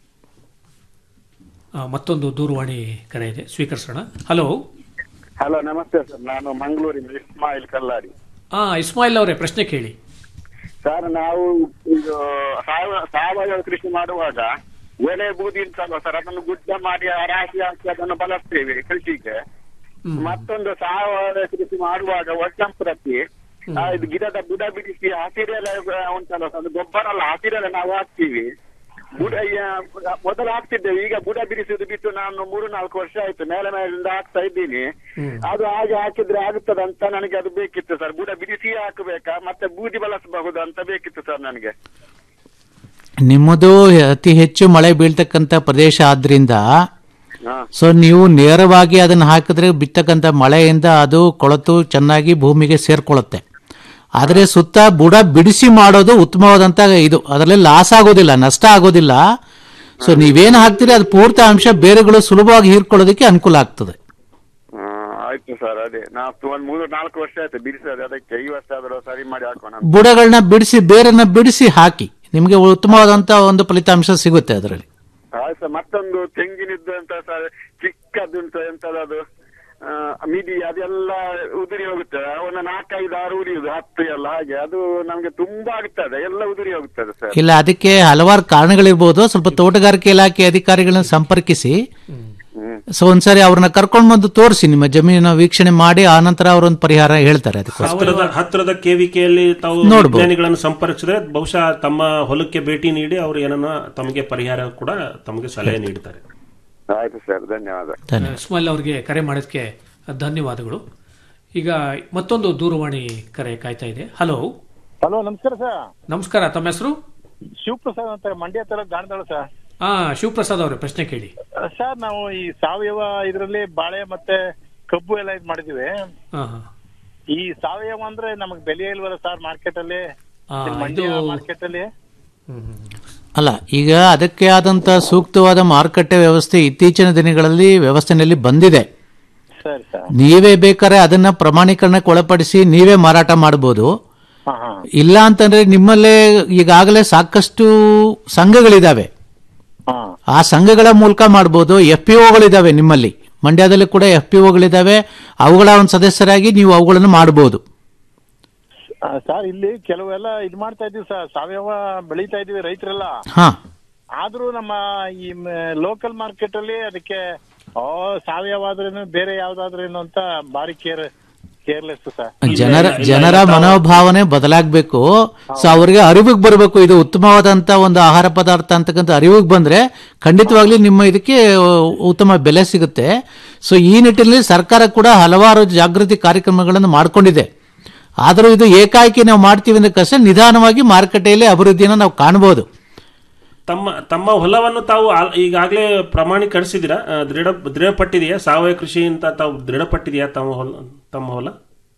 ಆ, ಮತ್ತೊಂದು ದೂರವಾಣಿ ಕರೆ ಇದೆ ಸ್ವೀಕರಿಸೋಣ ಹಲೋ ಹಲೋ ನಮಸ್ತೆ ಸರ್ ನಾನು ಮಂಗಳೂರಿನ ಇಸ್ಮಾಯಿಲ್ ಕಲ್ಲಾಡಿ ಹಾ ಇಸ್ಮಾಯಿಲ್ ಅವರೇ ಪ್ರಶ್ನೆ ಕೇಳಿ ಸರ್ ನಾವು ಇದು ಸಾವ- ಸಾವಯವ ಕೃಷಿ ಮಾಡುವಾಗ ಎಲೆ ಬೂದಿ ಇರ್ತಲ್ವ ಸರ್ ಅದನ್ನು ಗುಡ್ಡ ಮಾಡಿ ರಾಶಿ ಹಾಕಿ ಅದನ್ನು ಬಳಸ್ತೇವೆ ಕೃಷಿಗೆ ಮತ್ತೊಂದು ಸಾವಯವ ಕೃಷಿ ಮಾಡುವಾಗ ವರ್ಷಂಪ್ರತಿ ಆ, ಇದು ಗಿಡದ ಬುಡ ಬಿಡಿಸಿ ಹಸಿರೆಲೆ ಉಂಟಲ್ಲ ಸರ್ ಅದು ಗೊಬ್ಬರ ಅಲ್ಲ ಹಸಿರೆಲೆ ನಾವು ಹಾಕ್ತೀವಿ ಬುಡ ಆ, ಮೊದಲು ಹಾಕ್ತಿದ್ದೇವೆ ಈಗ ಬುಡ ಬಿಡಿಸುವುದು ಬಿಟ್ಟು ನಾನು ಮೂರು ನಾಲ್ಕು ವರ್ಷ ಆಯ್ತು ಮೇಲೆ ಮೇಲಿಂದ ಹಾಕ್ತಾ ಇದ್ದೀನಿ ಅದು ಹಾಗೆ ಹಾಕಿದ್ರೆ ಆಗುತ್ತದೆ ಅಂತ ನನಗೆ ಅದು ಬೇಕಿತ್ತು ಸರ್ ಬುಡ ಬಿಡಿಸಿ ಹಾಕಬೇಕಾ ಮತ್ತೆ ಬೂದಿ ಬಳಸಬಹುದು ಅಂತ ಬೇಕಿತ್ತು ಸರ್ ನನಗೆ ನಿಮ್ಮದು ಅತಿ ಹೆಚ್ಚು ಮಳೆ ಬೀಳ್ತಕ್ಕಂಥ ಪ್ರದೇಶ ಆದ್ರಿಂದ ಹಾ. ಸೊ ನೀವು ನೇರವಾಗಿ ಅದನ್ನು ಹಾಕಿದ್ರೆ ಬಿತ್ತಕ್ಕಂಥ ಮಳೆಯಿಂದ ಅದು ಕೊಳತು ಚೆನ್ನಾಗಿ ಭೂಮಿಗೆ ಸೇರ್ಕೊಳ್ಳುತ್ತೆ ಆದರೆ ಸುತ್ತ ಬುಡ ಬಿಡಿಸಿ ಮಾಡೋದು ಉತ್ತಮವಾದಂತ ಇದು ಅದರಲ್ಲಿ ಲಾಸ್ ಆಗೋದಿಲ್ಲ ನಷ್ಟ ಆಗೋದಿಲ್ಲ ಸೊ ನೀವೇನು ಹಾಕ್ತೀರಿ ಅದು ಪೂರ್ತಿ ಅಂಶ ಬೇರೆಗಳು ಸುಲಭವಾಗಿ ಹೀರ್ಕೊಳ್ಳೋದಕ್ಕೆ ಅನುಕೂಲ ಆಗ್ತದೆ ಆ, ಆಯ್ತು ಸರ್ ಅದೇ ನಾವು ಒಂದ್ ಮೂರು ನಾಲ್ಕು ವರ್ಷ ಆಯ್ತು ಬಿಡಿಸೋದು ಅದಕ್ಕೆ ಈ ವರ್ಷ ಆದ್ರೂ ಸರಿ ಮಾಡಿ ಹಾಕೋಣ ಅಂತ. ಬುಡಗಳನ್ನ ಬಿಡಿಸಿ ಬೇರನ್ನ ಬಿಡಿಸಿ ಹಾಕಿ ನಿಮಗೆ ಉತ್ತಮವಾದಂತ ಒಂದು ಫಲಿತಾಂಶ ಸಿಗುತ್ತೆ ಅದರಲ್ಲಿ ಆಯ್ತು ಸರ್ ಮತ್ತೊಂದು ತೆಂಗಿನಿದ್ದು ಅಂತ ಸರ್ ಚಿಕ್ಕದುಂಟು ಎಂತದದು ಆ, ಮಿಡಿ ಅದೆಲ್ಲ ಉದುರಿ ಹೋಗುತ್ತೆ ಒಂದು ನಾಲ್ಕೈದು ಆರು ಉರಿಯುದು ಹತ್ತು ಎಲ್ಲ ಹಾಗೆ ಅದು ನಮ್ಗೆ ತುಂಬಾ ಆಗ್ತದೆ ಎಲ್ಲ ಉದುರಿ ಹೋಗ್ತದೆ ಸರ್ ಇಲ್ಲ ಅದಕ್ಕೆ ಹಲವಾರು ಕಾರಣಗಳಿರ್ಬೋದು ಸ್ವಲ್ಪ ತೋಟಗಾರಿಕೆ ಇಲಾಖೆ ಅಧಿಕಾರಿಗಳನ್ನ ಸಂಪರ್ಕಿಸಿ ಸೊ ಒಂದ್ಸರಿ ಅವ್ರನ್ನ ಕರ್ಕೊಂಡು ಬಂದು ತೋರಿಸಿ ನಿಮ್ಮ ಜಮೀನ ವೀಕ್ಷಣೆ ಮಾಡಿ ಆ ನಂತರ ಅವರೊಂದು ಪರಿಹಾರ ಹೇಳ್ತಾರೆ ಅದಕ್ಕೋಸ್ಕರ ಹತ್ತಿರದ ಹತ್ತಿರದ ಕೆವಿಕೆಯಲ್ಲಿ ತಾವು ನೋಡ್ಬೋದು. ವಿಜ್ಞಾನಿಗಳನ್ನು ಸಂಪರ್ಕಿಸಿದ್ರೆ ಬಹುಶಃ ತಮ್ಮ ಹೊಲಕ್ಕೆ ಭೇಟಿ ನೀಡಿ ಅವರು ಏನನ್ನ ತಮಗೆ ಪರಿಹಾರ ಕೂಡ ತಮಗೆ ಸಲಹೆ ನೀಡ್ತಾರೆ ಆಯ್ತು ಸರ್ ಧನ್ಯವಾದ ಇಸ್ಮಾಯಿಲ್ ಅವರಿಗೆ ಕರೆ ಮಾಡೋದಕ್ಕೆ ಧನ್ಯವಾದಗಳು ಈಗ ಮತ್ತೊಂದು ದೂರವಾಣಿ ಕರೆ ಕಾಯ್ತಾ ಇದೆ ಹಲೋ ಹಲೋ ನಮಸ್ಕಾರ ಸರ್ ನಮಸ್ಕಾರ ತಮ್ಮ ಹೆಸರು ಶಿವಪ್ರಸಾದ್ ಅಂತ ಮಂಡ್ಯ ತಾಲೂಕು ಗಾಣದಾಳ ಸರ್ ಹಾ ಶಿವಪ್ರಸಾದ್ ಅವರೇ ಪ್ರಶ್ನೆ ಕೇಳಿ ಸರ್ ನಾವು ಈ ಸಾವಯವ ಇದರಲ್ಲಿ ಬಾಳೆ ಮತ್ತೆ ಕಬ್ಬು ಎಲ್ಲ ಇದು ಮಾಡಿದೀವಿ ಹಾ ಹಾ ಈ ಸಾವಯವ ಅಂದ್ರೆ ನಮಗ್ ಬೆಲೆ ಇಲ್ವಲ್ಲ ಸರ್ ಮಾರ್ಕೆಟ್ ಅಲ್ಲಿ ಆ, ಇಲ್ಲಿ ಮಂಡ್ಯ ಇದು- ಮಾರ್ಕೆಟ್ ಅಲ್ಲಿ ಅಲ್ಲ ಈಗ ಅದಕ್ಕೆ ಆದಂತ ಸೂಕ್ತವಾದ ಮಾರುಕಟ್ಟೆ ವ್ಯವಸ್ಥೆ ಇತ್ತೀಚಿನ ದಿನಗಳಲ್ಲಿ ವ್ಯವಸ್ಥೆನಲ್ಲಿ ಬಂದಿದೆ ಸರಿ ಸರ್ ನೀವೇ ಬೇಕಾದ್ರೆ ಅದನ್ನ ಪ್ರಮಾಣೀಕರಣಕ್ಕೆ ಒಳಪಡಿಸಿ ನೀವೇ ಮಾರಾಟ ಮಾಡಬಹುದು ಹಾ ಹಾ ಇಲ್ಲ ಅಂತಂದ್ರೆ ನಿಮ್ಮಲ್ಲೇ ಈಗಾಗಲೇ ಸಾಕಷ್ಟು ಸಂಘಗಳಿದಾವೆ ಹಾ ಆ ಸಂಘಗಳ ಮೂಲಕ ಮಾಡಬಹುದು ಎಫ್ ಪಿ ಒಗಳಿದಾವೆ ನಿಮ್ಮಲ್ಲಿ ಮಂಡ್ಯದಲ್ಲಿ ಕೂಡ ಎಫ್ ಪಿ ಒಗಳಿದಾವೆ ಅವುಗಳ ಒಂದು ಸದಸ್ಯರಾಗಿ ನೀವು ಅವುಗಳನ್ನು ಮಾಡಬಹುದು ಆ, ಸರ್ ಇಲ್ಲಿ ಕೆಲವೆಲ್ಲ ಇದ್ ಮಾಡ್ತಾ ಇದೀವಿ ಸರ್ ಸಾವಯವ ಬೆಳೀತಾ ಇದೀವಿ ರೈತರೆಲ್ಲ ಹಾ ಆದ್ರೂ ನಮ್ಮ ಈ ಲೋಕಲ್ ಮಾರ್ಕೆಟ್ ಅಲ್ಲಿ ಅದಕ್ಕೆ ಓ ಸಾವಯವ ಆದ್ರೇನು ಬೇರೆ ಯಾವ್ದಾದ್ರೇನು ಅಂತ ಭಾರಿ ಕೇರ್ ಕೇರ್ಲೆಸ್ ಸರ್ ಜನರ ಜನರ ಮನೋಭಾವನೆ ಬದಲಾಗಬೇಕು ಸೊ ಅವರಿಗೆ ಅರಿವಿಗೆ ಬರಬೇಕು ಇದು ಉತ್ತಮವಾದಂತ ಒಂದು ಆಹಾರ ಪದಾರ್ಥ ಅಂತಕ್ಕಂಥ ಅರಿವಿಗೆ ಬಂದ್ರೆ ಖಂಡಿತವಾಗ್ಲಿ ನಿಮ್ಮ ಇದಕ್ಕೆ ಉತ್ತಮ ಬೆಲೆ ಸಿಗುತ್ತೆ ಸೊ ಈ ನಿಟ್ಟಿನಲ್ಲಿ ಸರ್ಕಾರ ಕೂಡ ಹಲವಾರು ಜಾಗೃತಿ ಕಾರ್ಯಕ್ರಮಗಳನ್ನು ಮಾಡಿಕೊಂಡಿದೆ ಆದರೂ ಇದು ಏಕಾಏಕಿ ನಾವು ಮಾಡ್ತೀವಿ ಅಂದ ಕಷ್ಟ ನಿಧಾನವಾಗಿ ಮಾರುಕಟ್ಟೆಯಲ್ಲಿ ಅಭಿವೃದ್ಧಿಯನ್ನು ನಾವು ಕಾಣಬಹುದು ತಮ್ಮ ತಮ್ಮ ಹೊಲವನ್ನು ತಾವು ಆ- ಈಗಾಗಲೇ ಪ್ರಮಾಣೀಕರಿಸಿದಿರಾ ಆ, ದೃಢ ದೃಢಪಟ್ಟಿದೆಯಾ ಸಾವಯವ ಕೃಷಿ ಅಂತ ತಾವು ದೃಢಪಟ್ಟಿದೆಯಾ ತಮ್ಮ ಹೊಲ ತಮ್ಮ ಹೊಲ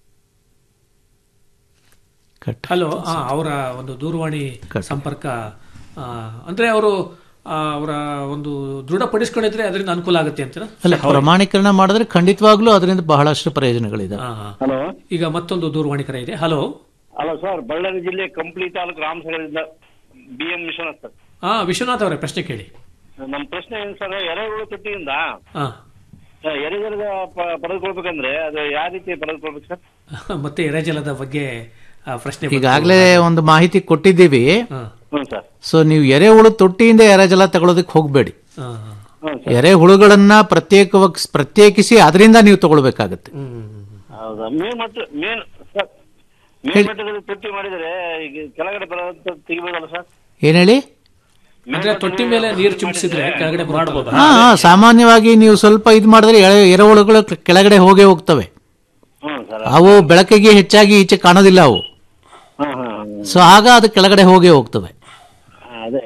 ಹಲೋ ಆ, ಅವರ ಒಂದು ದೂರವಾಣಿ ಸಂಪರ್ಕ ಆ, ಅಂದ್ರೆ ಅವರು ಅವರ ಒಂದು ದೃಢಪಡಿಸ್ಕೊಂಡಿದ್ರೆ ಅದರಿಂದ ಅನುಕೂಲ ಆಗುತ್ತೆ ಅಂತ ಅಲ್ಲ ಪ್ರಮಾಣೀಕರಣ ಮಾಡಿದ್ರೆ ಖಂಡಿತವಾಗ್ಲೂ ಅದರಿಂದ ಬಹಳಷ್ಟು ಪ್ರಯೋಜನಗಳಿದೆ ಹಲೋ ಈಗ ಮತ್ತೊಂದು ದೂರವಾಣಿ ಕರೆ ಇದೆ ಹಲೋ ಹಲೋ ಸರ್ ಬಳ್ಳಾರಿ ಜಿಲ್ಲೆ ಕಂಪ್ಲಿ ತಾಲೂಕು ರಾಮಸಾಗರದಿಂದ ಬಿ ಎಂ ವಿಶ್ವನಾಥ್ ಸರ್ ಹಾ ವಿಶ್ವನಾಥ್ ಅವರೇ ಪ್ರಶ್ನೆ ಕೇಳಿ ನಮ್ಮ ಪ್ರಶ್ನೆ ಏನು ಸರ್ ಎರೆಹುಳು ತೊಟ್ಟಿಯಿಂದ ಹಾ ಎರೆಜಲದ ಪ- ಪಡೆದುಕೊಳ್ಬೇಕಂದ್ರೆ ಅದು ಯಾವ ರೀತಿ ಪಡೆದುಕೊಳ್ಬೇಕು ಸರ್ ಮತ್ತೆ ಎರೆಜಲದ ಬಗ್ಗೆ ಆ, ಪ್ರಶ್ನೆ ಬಂತು. ಈಗಾಗಲೇ ಒಂದು ಮಾಹಿತಿ ಕೊಟ್ಟಿದ್ದೀವಿ ಹ್ಞೂ ಸರ್ ಸೊ ನೀವು ಎರೆಹುಳು ತೊಟ್ಟಿಯಿಂದ ಎರೆಜಲ ತಗೊಳ್ಳೋದಕ್ಕೆ ಹೋಗಬೇಡಿ ಹಾ, ಹಾ. ಎರೆಹುಳುಗಳನ್ನ ಪ್ರತ್ಯೇಕವಾಗಿ ಪ್ರತ್ಯೇಕಿಸಿ ಅದರಿಂದ ನೀವು ತಗೊಳ್ಬೇಕಾಗತ್ತೆ ಹೌದಾ ಮೇಲ್ಮಟ್ಟ ಮೇಲ್ ಸರ್ ಮೇಲ್ಮಟ್ಟದಲ್ಲಿ ತೊಟ್ಟಿ ಮಾಡಿದರೆ ಈಗ ಕೆಳಗಡೆ ಬರೋಂಥ ತೆಗಿಬೋದಲ್ಲ ಸರ್ ಏನ್ ಹೇಳಿ ಅಂದ್ರೆ ತೊಟ್ಟಿ ಮೇಲೆ ನೀರು ಚಿಮ್ಸಿದ್ರೆ ಕೆಳಗಡೆ ಮಾಡಬಹುದು ಹಾ ಹಾ, ಸಾಮಾನ್ಯವಾಗಿ ನೀವು ಸ್ವಲ್ಪ ಇದು ಮಾಡಿದ್ರೆ ಎರೆ- ಎರೆಹುಳುಗಳು ಕೆ- ಕೆಳಗಡೆ ಹೋಗೇ ಹೋಗ್ತವೆ ಹ್ಞೂ ಸರ್ ಅವು ಬೆಳಕಿಗೆ ಹೆಚ್ಚಾಗಿ ಈಚೆ ಕಾಣೋದಿಲ್ಲ ಅವು ಹಾಂ ಹಾಂ ಸೊ ಆಗ ಅದು ಕೆಳಗಡೆ ಹೋಗೇ ಹೋಗ್ತವೆ ಅದೇ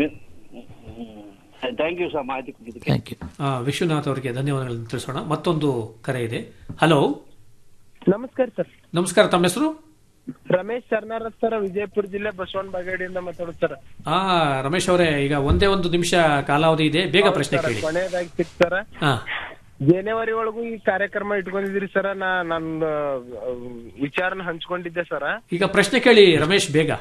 ಥ್ಯಾಂಕ್ ಯು ಸರ್ ಮಾಹಿತಿ ಕೊಟ್ಟಿದ್ದಕ್ಕೆ ಥ್ಯಾಂಕ್ ಯು ಆ, ವಿಶ್ವನಾಥ್ ಅವರಿಗೆ ಧನ್ಯವಾದಗಳನ್ನು ತಿಳಿಸೋಣ ಮತ್ತೊಂದು ಕರೆ ಇದೆ ಹಲೋ ನಮಸ್ಕಾರ ಸರ್ ನಮಸ್ಕಾರ ತಮ್ಮ ಹೆಸರು ರಮೇಶ್ ಶರ್ನಾರತ್ ಸರ್ ವಿಜಯಪುರ ಜಿಲ್ಲೆ ಬಸವನ ಬಾಗೇಡಿಯಿಂದ ಮಾತಾಡೋದು ಸರ್ ಆ ರಮೇಶ್ ಅವರೇ ಈಗ ಒಂದೇ ಒಂದು ನಿಮಿಷ ಕಾಲಾವಧಿ ಇದೆ ಬೇಗ ಪ್ರಶ್ನೆ ಕೇಳಿ ಕೊನೆಯದಾಗಿ ಸಿಕ್ ಸರ್ ಹಾ ಜನವರಿ ಒಳಗೂ ಈ ಕಾರ್ಯಕ್ರಮ ಇಟ್ಕೊಂಡಿದ್ರಿ ಸರ್ ನಾ ನನ್ನ ವಿಚಾರನ ಹಂಚ್ಕೊಂಡಿದ್ದೆ ಸರ್ ಈಗ ಪ್ರಶ್ನೆ ಕೇಳಿ ರಮೇಶ್ ಬೇಗ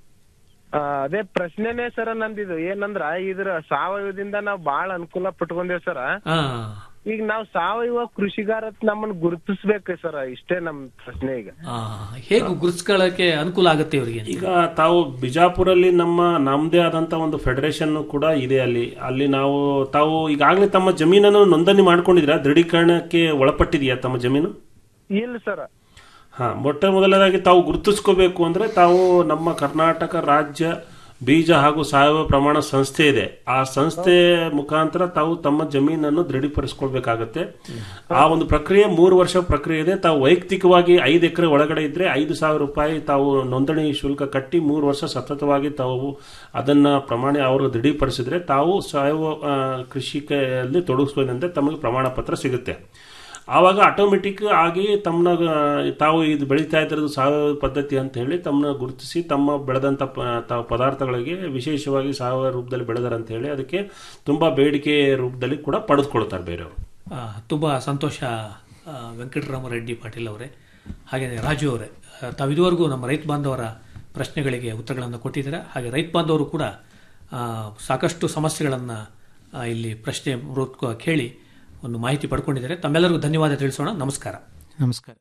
ಅದೇ ಪ್ರಶ್ನೆನೇ ಸರ್ ನಂದಿದು ಏನಂದ್ರ ಇದ್ರ ಸಾವಯವದಿಂದ ನಾವ್ ಬಾಳ ಅನುಕೂಲ ಪಟ್ಕೊಂಡೇವ್ ಸರ್ ಹಾ ಈಗ ನಾವ್ ಸಾವಯವ ಕೃಷಿಗಾರ ನಮ್ಮನ್ನ ಗುರುತಿಸ್ಬೇಕು ಸರ್ ಇಷ್ಟೇ ನಮ್ ಪ್ರಶ್ನೆ ಈಗ ಆ, ಹೇಗೆ ಗುರುತಿಸ್ಕೊಳ್ಳಕ್ಕೆ ಅನುಕೂಲ ಆಗುತ್ತೆ ಇವರಿಗೆ ಈಗ ತಾವು ಬಿಜಾಪುರಲ್ಲಿ ನಮ್ಮ ನಮ್ಮದೇ ಆದಂತ ಒಂದು ಫೆಡರೇಷನ್ ಕೂಡ ಇದೆ ಅಲ್ಲಿ ಅಲ್ಲಿ ನಾವು ತಾವು ಈಗಾಗಲೇ ತಮ್ಮ ಜಮೀನನ್ನು ನೋಂದಣಿ ಮಾಡ್ಕೊಂಡಿದ್ದೀರಾ ದೃಢೀಕರಣಕ್ಕೆ ಒಳಪಟ್ಟಿದೆಯಾ ತಮ್ಮ ಜಮೀನು ಇಲ್ಲ ಸರ್ ಹಾ ಮೊಟ್ಟ ಮೊದಲನೇದಾಗಿ ತಾವು ಗುರುತಿಸ್ಕೋಬೇಕು ಅಂದ್ರೆ ತಾವು ನಮ್ಮ ಕರ್ನಾಟಕ ರಾಜ್ಯ ಬೀಜ ಹಾಗೂ ಸಾವಯವ ಪ್ರಮಾಣ ಸಂಸ್ಥೆ ಇದೆ ಆ ಸಂಸ್ಥೆ ಮುಖಾಂತರ ತಾವು ತಮ್ಮ ಜಮೀನನ್ನು ದೃಢೀಕರಿಸ್ಕೊಳ್ಬೇಕಾಗತ್ತೆ ಆ ಒಂದು ಪ್ರಕ್ರಿಯೆ ಮೂರು ವರ್ಷ ಪ್ರಕ್ರಿಯೆ ಇದೆ ತಾವು ವೈಯಕ್ತಿಕವಾಗಿ ಐದು ಎಕರೆ ಒಳಗಡೆ ಇದ್ರೆ ಐದು ಸಾವಿರ ರೂಪಾಯಿ ತಾವು ನೋಂದಣಿ ಶುಲ್ಕ ಕಟ್ಟಿ ಮೂರು ವರ್ಷ ಸತತವಾಗಿ ತಾವು ಅದನ್ನ ಪ್ರಮಾಣ ಅವರು ದೃಢೀಕರಿಸಿದ್ರೆ ತಾವು ಸಾವಯವ ಆ, ಕೃಷಿಕಲ್ಲಿ ತೊಡಗಿಸ್ಕೊಂಡಂತೆ ತಮಗೆ ಪ್ರಮಾಣ ಪತ್ರ ಸಿಗುತ್ತೆ ಆವಾಗ ಆಟೋಮೆಟಿಕ್ ಆಗಿ ತಮ್ಮನ್ನ ತಾವು ಇದು ಬೆಳೀತಾ ಇದ್ರದ್ದು ಸಾವಯವ ಪದ್ಧತಿ ಅಂತ ಹೇಳಿ ತಮ್ಮನ್ನ ಗುರುತಿಸಿ ತಮ್ಮ ಬೆಳೆದಂಥ ಪ ತಾವು ಪದಾರ್ಥಗಳಿಗೆ ವಿಶೇಷವಾಗಿ ಸಾವಯವ ರೂಪದಲ್ಲಿ ಬೆಳೆದಾರೆ ಅಂತ ಹೇಳಿ ಅದಕ್ಕೆ ತುಂಬಾ ಬೇಡಿಕೆ ರೂಪದಲ್ಲಿ ಕೂಡ ಪಡೆದುಕೊಳ್ತಾರೆ ಬೇರೆಯವರು ಆ, ತುಂಬಾ ಸಂತೋಷ ಆ, ವೆಂಕಟರಾಮರೆಡ್ಡಿ ಪಾಟೀಲ್ ಅವರೇ ಹಾಗೆ ರಾಜು ಅವರೇ ಆ, ತಾವು ಇದುವರೆಗೂ ನಮ್ಮ ರೈತ ಬಾಂಧವರ ಪ್ರಶ್ನೆಗಳಿಗೆ ಉತ್ತರಗಳನ್ನು ಕೊಟ್ಟಿದ್ದೀರಾ ಹಾಗೆ ರೈತ ಬಾಂಧವರು ಕೂಡ ಆ, ಸಾಕಷ್ಟು ಸಮಸ್ಯೆಗಳನ್ನು ಇಲ್ಲಿ ಪ್ರಶ್ನೆ ಮೂಲಕ ಕೇಳಿ ಒಂದು ಮಾಹಿತಿ ಪಡ್ಕೊಂಡಿದ್ದಾರೆ ತಮ್ಮೆಲ್ಲರಿಗೂ ಧನ್ಯವಾದ ತಿಳಿಸೋಣ ನಮಸ್ಕಾರ ನಮಸ್ಕಾರ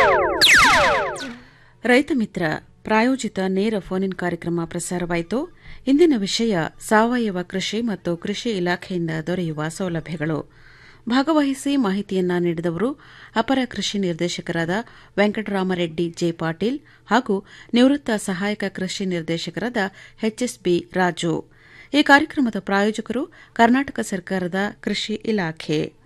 ರೈತ ಮಿತ್ರ ಪ್ರಾಯೋಜಿತ ನೇರ ಫೋನ್ ಇನ್ ಕಾರ್ಯಕ್ರಮ ಪ್ರಸಾರವಾಯಿತು ಇಂದಿನ ವಿಷಯ ಸಾವಯವ ಕೃಷಿ ಮತ್ತು ಕೃಷಿ ಇಲಾಖೆಯಿಂದ ದೊರೆಯುವ ಸೌಲಭ್ಯಗಳು ಭಾಗವಹಿಸಿ ಮಾಹಿತಿಯನ್ನ ನೀಡಿದವರು ಅಪರ ಕೃಷಿ ನಿರ್ದೇಶಕರಾದ ವೆಂಕಟರಾಮರೆಡ್ಡಿ ಜೆ ಪಾಟೀಲ್ ಹಾಗೂ ನಿವೃತ್ತ ಸಹಾಯಕ ಕೃಷಿ ನಿರ್ದೇಶಕರಾದ ಎಚ್ಎಸ್ಬಿ ರಾಜು ಈ ಕಾರ್ಯಕ್ರಮದ ಪ್ರಾಯೋಜಕರು ಕರ್ನಾಟಕ ಸರ್ಕಾರದ ಕೃಷಿ ಇಲಾಖೆ